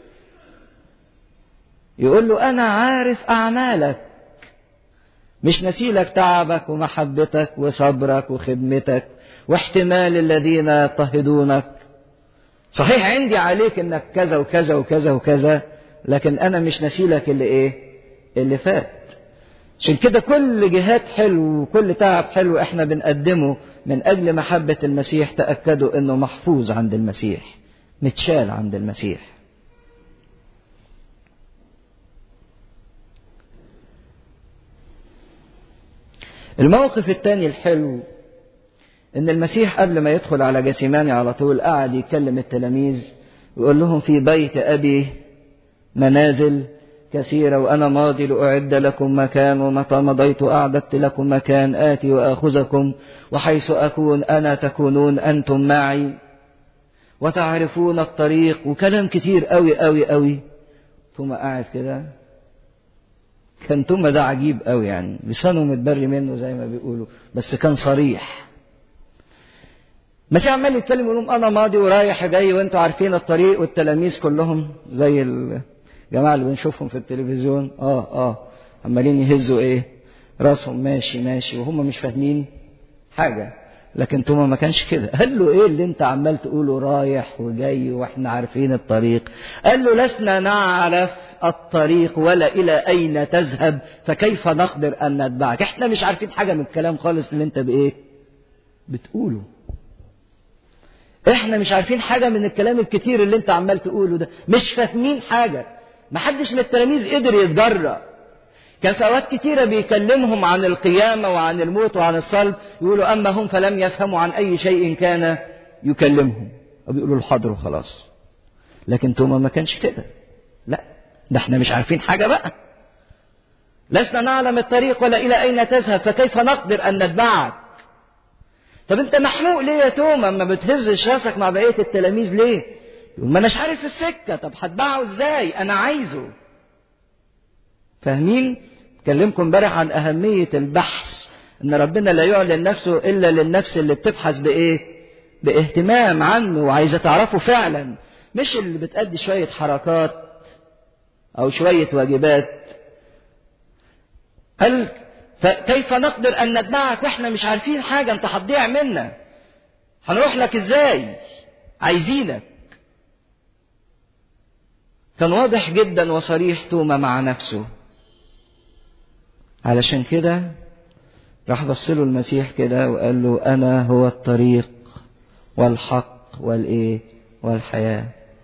يقول له انا عارف اعمالك مش نسيلك تعبك ومحبتك وصبرك وخدمتك واحتمال الذين يضطهدونك صحيح عندي عليك انك كذا وكذا وكذا وكذا لكن انا مش نسيلك اللي ايه اللي فات عشان كده كل جهاد حلو وكل تعب حلو احنا بنقدمه من اجل محبة المسيح تأكدوا انه محفوظ عند المسيح متشال عند المسيح الموقف الثاني الحلو ان المسيح قبل ما يدخل على جسيماني على طول قعد يكلم التلاميذ ويقول لهم في بيت ابي منازل كثيرة وأنا ماضي لأعد لكم مكان ومتى مضيت أعددت لكم مكان آتي وآخذكم وحيث أكون أنا تكونون أنتم معي وتعرفون الطريق وكلام كتير قوي قوي قوي ثم قاعد كده كان ثم ده عجيب قوي يعني لسانه متبري منه زي ما بيقولوا بس كان صريح مسيح عمال يتكلم يقول لهم انا ماضي ورايح جاي وانتوا عارفين الطريق والتلاميذ كلهم زي الجماعه اللي بنشوفهم في التلفزيون اه اه عمالين يهزوا ايه راسهم ماشي ماشي وهم مش فاهمين حاجه لكن توما ما كانش كده قال له ايه اللي انت عمال تقوله رايح وجاي واحنا عارفين الطريق قال له لسنا نعرف الطريق ولا الى اين تذهب فكيف نقدر ان نتبعك احنا مش عارفين حاجه من الكلام خالص اللي انت بايه بتقوله احنا مش عارفين حاجه من الكلام الكتير اللي انت عمال تقوله ده مش فاهمين حاجه محدش من التلاميذ قدر يتجرأ كان في اوقات كتيره بيكلمهم عن القيامه وعن الموت وعن الصلب يقولوا اما هم فلم يفهموا عن اي شيء كان يكلمهم وبيقولوا الحاضر وخلاص لكن توما ما كانش كده لا ده احنا مش عارفين حاجه بقى لسنا نعلم الطريق ولا الى اين تذهب فكيف نقدر ان نتبعك طب انت محموق ليه يا توما ما بتهزش راسك مع بقيه التلاميذ ليه يقول ما اناش عارف السكه طب هتبعه ازاي انا عايزه فاهمين كلمكم امبارح عن اهميه البحث ان ربنا لا يعلن نفسه الا للنفس اللي بتبحث بايه باهتمام عنه وعايزه تعرفه فعلا مش اللي بتأدي شويه حركات او شويه واجبات قال فكيف نقدر ان نتبعك واحنا مش عارفين حاجه انت هتضيع منا هنروح لك ازاي عايزينك كان واضح جدا وصريح توما مع نفسه علشان كده راح بص له المسيح كده وقال له انا هو الطريق والحق والايه والحياه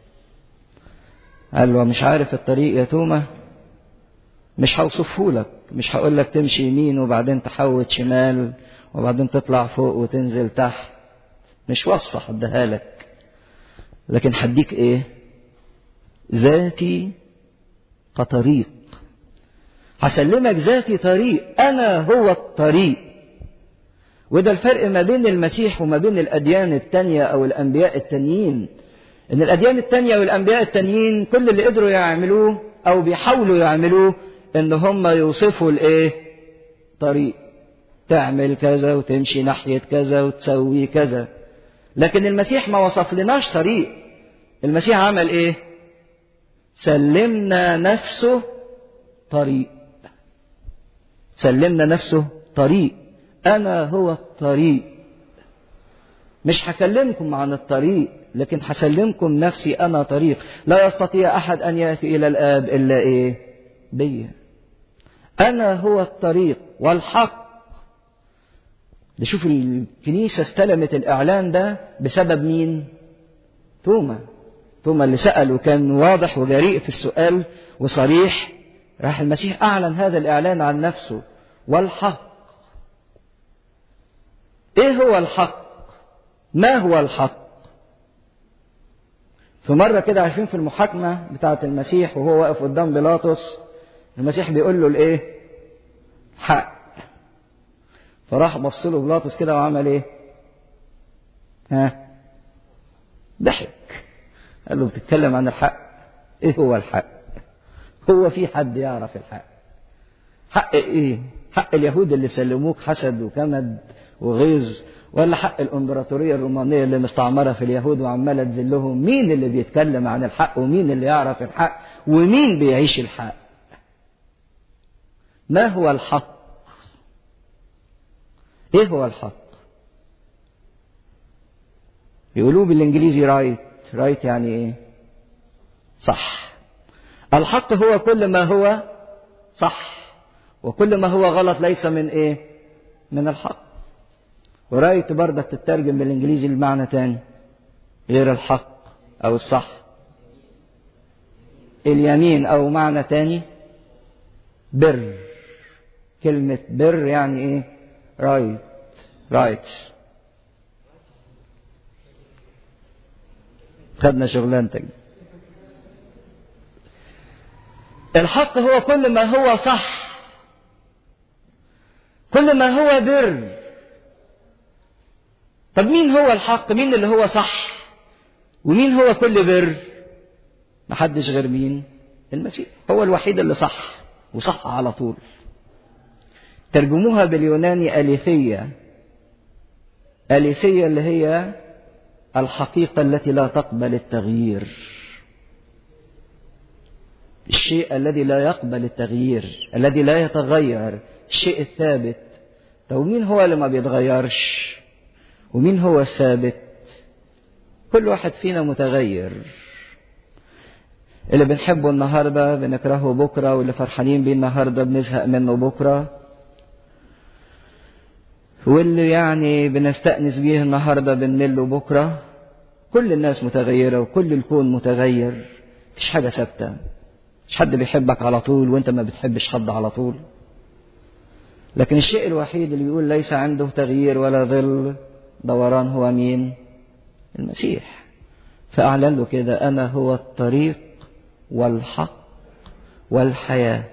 قال له مش عارف الطريق يا توما مش هوصفه لك مش هقول لك تمشي يمين وبعدين تحوت شمال وبعدين تطلع فوق وتنزل تحت مش وصفة هديها لك لكن هديك ايه ذاتي كطريق هسلمك ذاتي طريق انا هو الطريق وده الفرق ما بين المسيح وما بين الاديان التانية او الانبياء التانيين ان الاديان التانية والانبياء التانيين كل اللي قدروا يعملوه او بيحاولوا يعملوه ان هم يوصفوا الايه طريق تعمل كذا وتمشي ناحية كذا وتسوي كذا لكن المسيح ما وصف لناش طريق المسيح عمل ايه سلمنا نفسه طريق سلمنا نفسه طريق انا هو الطريق مش هكلمكم عن الطريق لكن هسلمكم نفسي انا طريق لا يستطيع احد ان ياتي الى الاب الا ايه بيا انا هو الطريق والحق ده شوف الكنيسة استلمت الإعلان ده بسبب مين؟ توما توما اللي سأل وكان واضح وجريء في السؤال وصريح راح المسيح أعلن هذا الإعلان عن نفسه والحق إيه هو الحق؟ ما هو الحق؟ في مرة كده عارفين في المحاكمة بتاعة المسيح وهو واقف قدام بيلاطس المسيح بيقول له الإيه؟ حق فراح بص له بيلاطس كده وعمل ايه؟ ها؟ ضحك قال له بتتكلم عن الحق ايه هو الحق؟ هو في حد يعرف الحق؟ حق ايه؟ حق اليهود اللي سلموك حسد وكمد وغيظ ولا حق الامبراطوريه الرومانيه اللي مستعمره في اليهود وعماله تذلهم مين اللي بيتكلم عن الحق ومين اللي يعرف الحق ومين بيعيش الحق ما هو الحق ايه هو الحق يقولوه بالانجليزي رايت رايت يعني ايه صح الحق هو كل ما هو صح وكل ما هو غلط ليس من ايه من الحق ورايت بردك تترجم بالانجليزي المعنى تاني غير الحق او الصح اليمين او معنى تاني بر كلمة بر يعني ايه رايت رايت خدنا شغلانتك الحق هو كل ما هو صح كل ما هو بر طب مين هو الحق مين اللي هو صح ومين هو كل بر محدش غير مين المسيح هو الوحيد اللي صح وصح على طول ترجموها باليوناني أليثية أليثية اللي هي الحقيقة التي لا تقبل التغيير الشيء الذي لا يقبل التغيير الذي لا يتغير الشيء الثابت طب مين هو اللي ما بيتغيرش ومين هو الثابت كل واحد فينا متغير اللي بنحبه النهاردة بنكرهه بكرة واللي فرحانين بيه النهاردة بنزهق منه بكرة واللي يعني بنستأنس بيه النهاردة بنمله بكرة كل الناس متغيرة وكل الكون متغير مفيش حاجة ثابتة مش حد بيحبك على طول وانت ما بتحبش حد على طول لكن الشيء الوحيد اللي بيقول ليس عنده تغيير ولا ظل دوران هو مين المسيح فأعلن له كده أنا هو الطريق والحق والحياة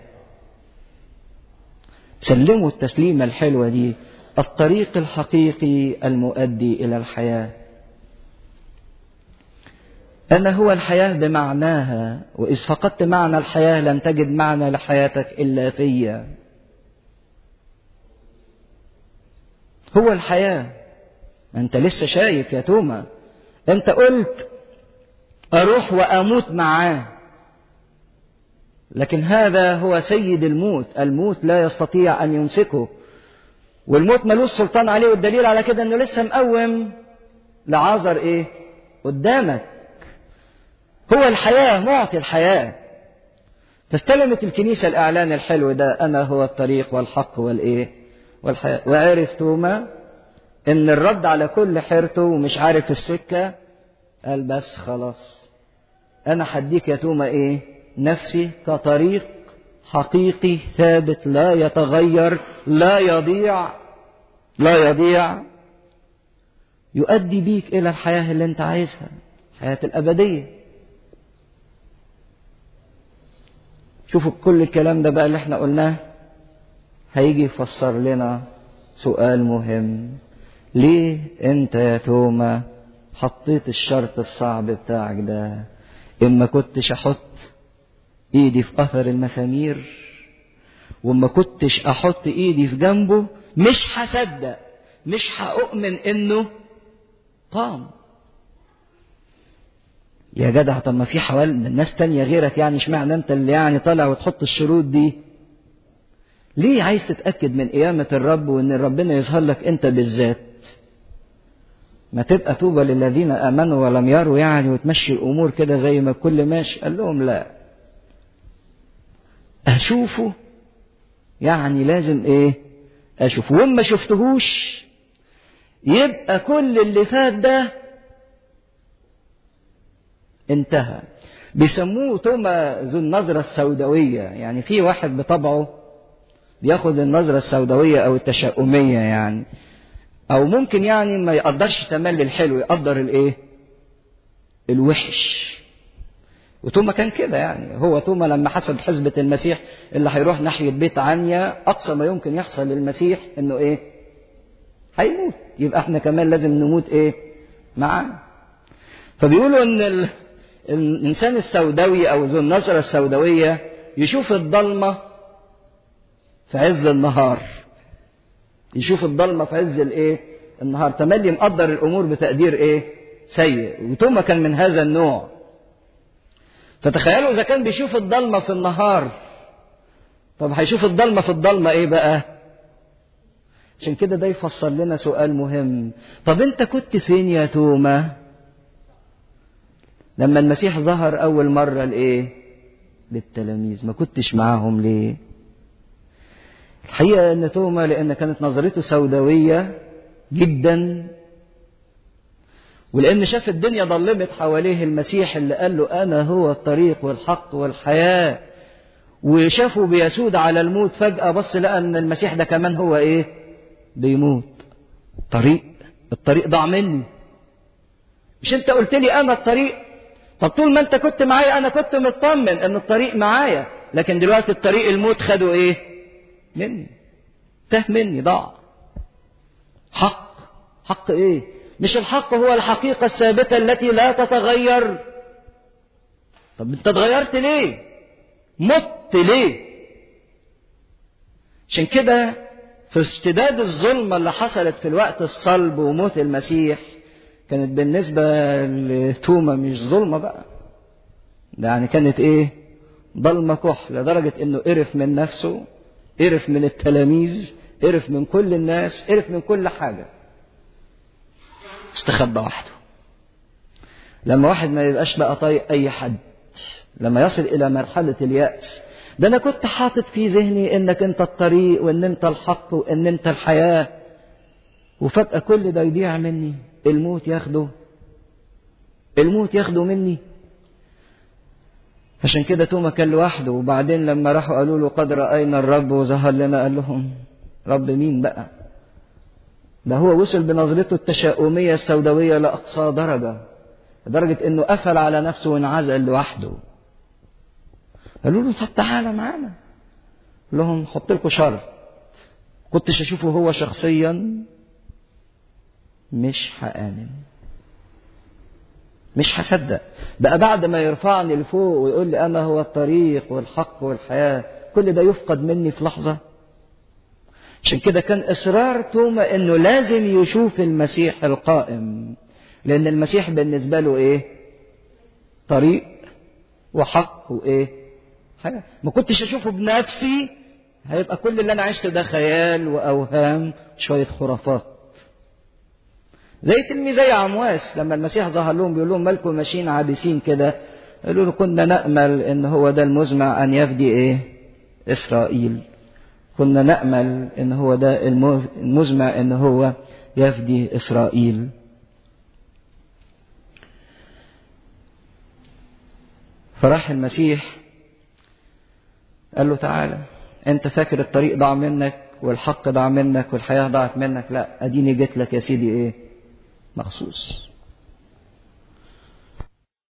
سلموا التسليمة الحلوة دي الطريق الحقيقي المؤدي إلى الحياة أنا هو الحياة بمعناها وإذ فقدت معنى الحياة لن تجد معنى لحياتك إلا فيا هو الحياة أنت لسه شايف يا توما أنت قلت أروح وأموت معاه لكن هذا هو سيد الموت الموت لا يستطيع أن يمسكه والموت ملوش سلطان عليه والدليل على كده أنه لسه مقوم لعازر إيه قدامك هو الحياة معطي الحياة فاستلمت الكنيسة الإعلان الحلو ده أنا هو الطريق والحق والإيه والحياة وعرف توما إن الرد على كل حيرته ومش عارف السكة قال بس خلاص أنا حديك يا توما إيه نفسي كطريق حقيقي ثابت لا يتغير لا يضيع لا يضيع يؤدي بيك إلى الحياة اللي أنت عايزها الحياة الأبدية شوفوا كل الكلام ده بقى اللي احنا قلناه هيجي يفسر لنا سؤال مهم ليه انت يا توما حطيت الشرط الصعب بتاعك ده اما كنتش احط ايدي في اثر المسامير وما كنتش احط ايدي في جنبه مش هصدق مش هأؤمن انه قام يا جدع طب ما في حوالي الناس تانية غيرك يعني اشمعنى انت اللي يعني طالع وتحط الشروط دي ليه عايز تتأكد من قيامة الرب وان ربنا يظهر لك انت بالذات ما تبقى توبة للذين آمنوا ولم يروا يعني وتمشي الأمور كده زي ما الكل ماشي قال لهم لا أشوفه يعني لازم إيه أشوفه وما شفتهوش يبقى كل اللي فات ده انتهى بيسموه توما ذو النظرة السوداوية يعني في واحد بطبعه بياخد النظرة السوداوية أو التشاؤمية يعني أو ممكن يعني ما يقدرش تملي الحلو يقدر الإيه؟ الوحش وتوما كان كده يعني هو توما لما حسب حزبة المسيح اللي هيروح ناحية بيت عنيا أقصى ما يمكن يحصل للمسيح إنه إيه؟ هيموت يبقى إحنا كمان لازم نموت إيه؟ معاه فبيقولوا إن ال... الإنسان السوداوي أو ذو النظرة السوداوية يشوف الضلمة في عز النهار يشوف الضلمة في عز الإيه؟ النهار تملي مقدر الأمور بتقدير إيه؟ سيء وتوما كان من هذا النوع فتخيلوا إذا كان بيشوف الضلمة في النهار طب هيشوف الضلمة في الضلمة إيه بقى؟ عشان كده ده يفسر لنا سؤال مهم طب أنت كنت فين يا توما؟ لما المسيح ظهر أول مرة لإيه؟ للتلاميذ ما كنتش معاهم ليه؟ الحقيقة أن توما لأن كانت نظرته سوداوية جدا ولأن شاف الدنيا ضلمت حواليه المسيح اللي قال له أنا هو الطريق والحق والحياة وشافه بيسود على الموت فجأة بص لقى أن المسيح ده كمان هو إيه؟ بيموت طريق الطريق ضاع مني مش انت قلت لي انا الطريق طب طول ما انت كنت معايا انا كنت مطمن ان الطريق معايا لكن دلوقتي الطريق الموت خده ايه مني تاه مني ضاع حق حق ايه مش الحق هو الحقيقة الثابتة التي لا تتغير طب انت اتغيرت ليه مت ليه عشان كده في اشتداد الظلمة اللي حصلت في الوقت الصلب وموت المسيح كانت بالنسبة لتوما مش ظلمة بقى ده يعني كانت ايه ضلمة كحل لدرجة انه قرف من نفسه قرف من التلاميذ قرف من كل الناس قرف من كل حاجة استخبى وحده لما واحد ما يبقاش بقى طايق اي حد لما يصل الى مرحلة اليأس ده انا كنت حاطط في ذهني انك انت الطريق وان انت الحق وان انت الحياة وفجأة كل ده يضيع مني الموت ياخده الموت ياخده مني عشان كده توما كان لوحده وبعدين لما راحوا قالوا له قد رأينا الرب وظهر لنا قال لهم رب مين بقى ده هو وصل بنظرته التشاؤمية السوداوية لأقصى درجة لدرجة انه قفل على نفسه وانعزل لوحده قالوا له طب تعالى معانا لهم حط لكم شرط كنتش اشوفه هو شخصيا مش هآمن مش هصدق بقى بعد ما يرفعني لفوق ويقول لي انا هو الطريق والحق والحياه كل ده يفقد مني في لحظه عشان كده كان اصرار توما انه لازم يشوف المسيح القائم لان المسيح بالنسبه له ايه طريق وحق وايه حياه ما كنتش اشوفه بنفسي هيبقى كل اللي انا عشته ده خيال واوهام شويه خرافات زي تلميذي عمواس لما المسيح ظهر لهم بيقول لهم مالكم ماشيين عابسين كده قالوا له كنا نأمل ان هو ده المزمع ان يفدي ايه اسرائيل كنا نأمل ان هو ده المزمع ان هو يفدي اسرائيل فراح المسيح قال له تعالى انت فاكر الطريق ضاع منك والحق ضاع منك والحياة ضاعت منك لا اديني جيت لك يا سيدي ايه مخصوص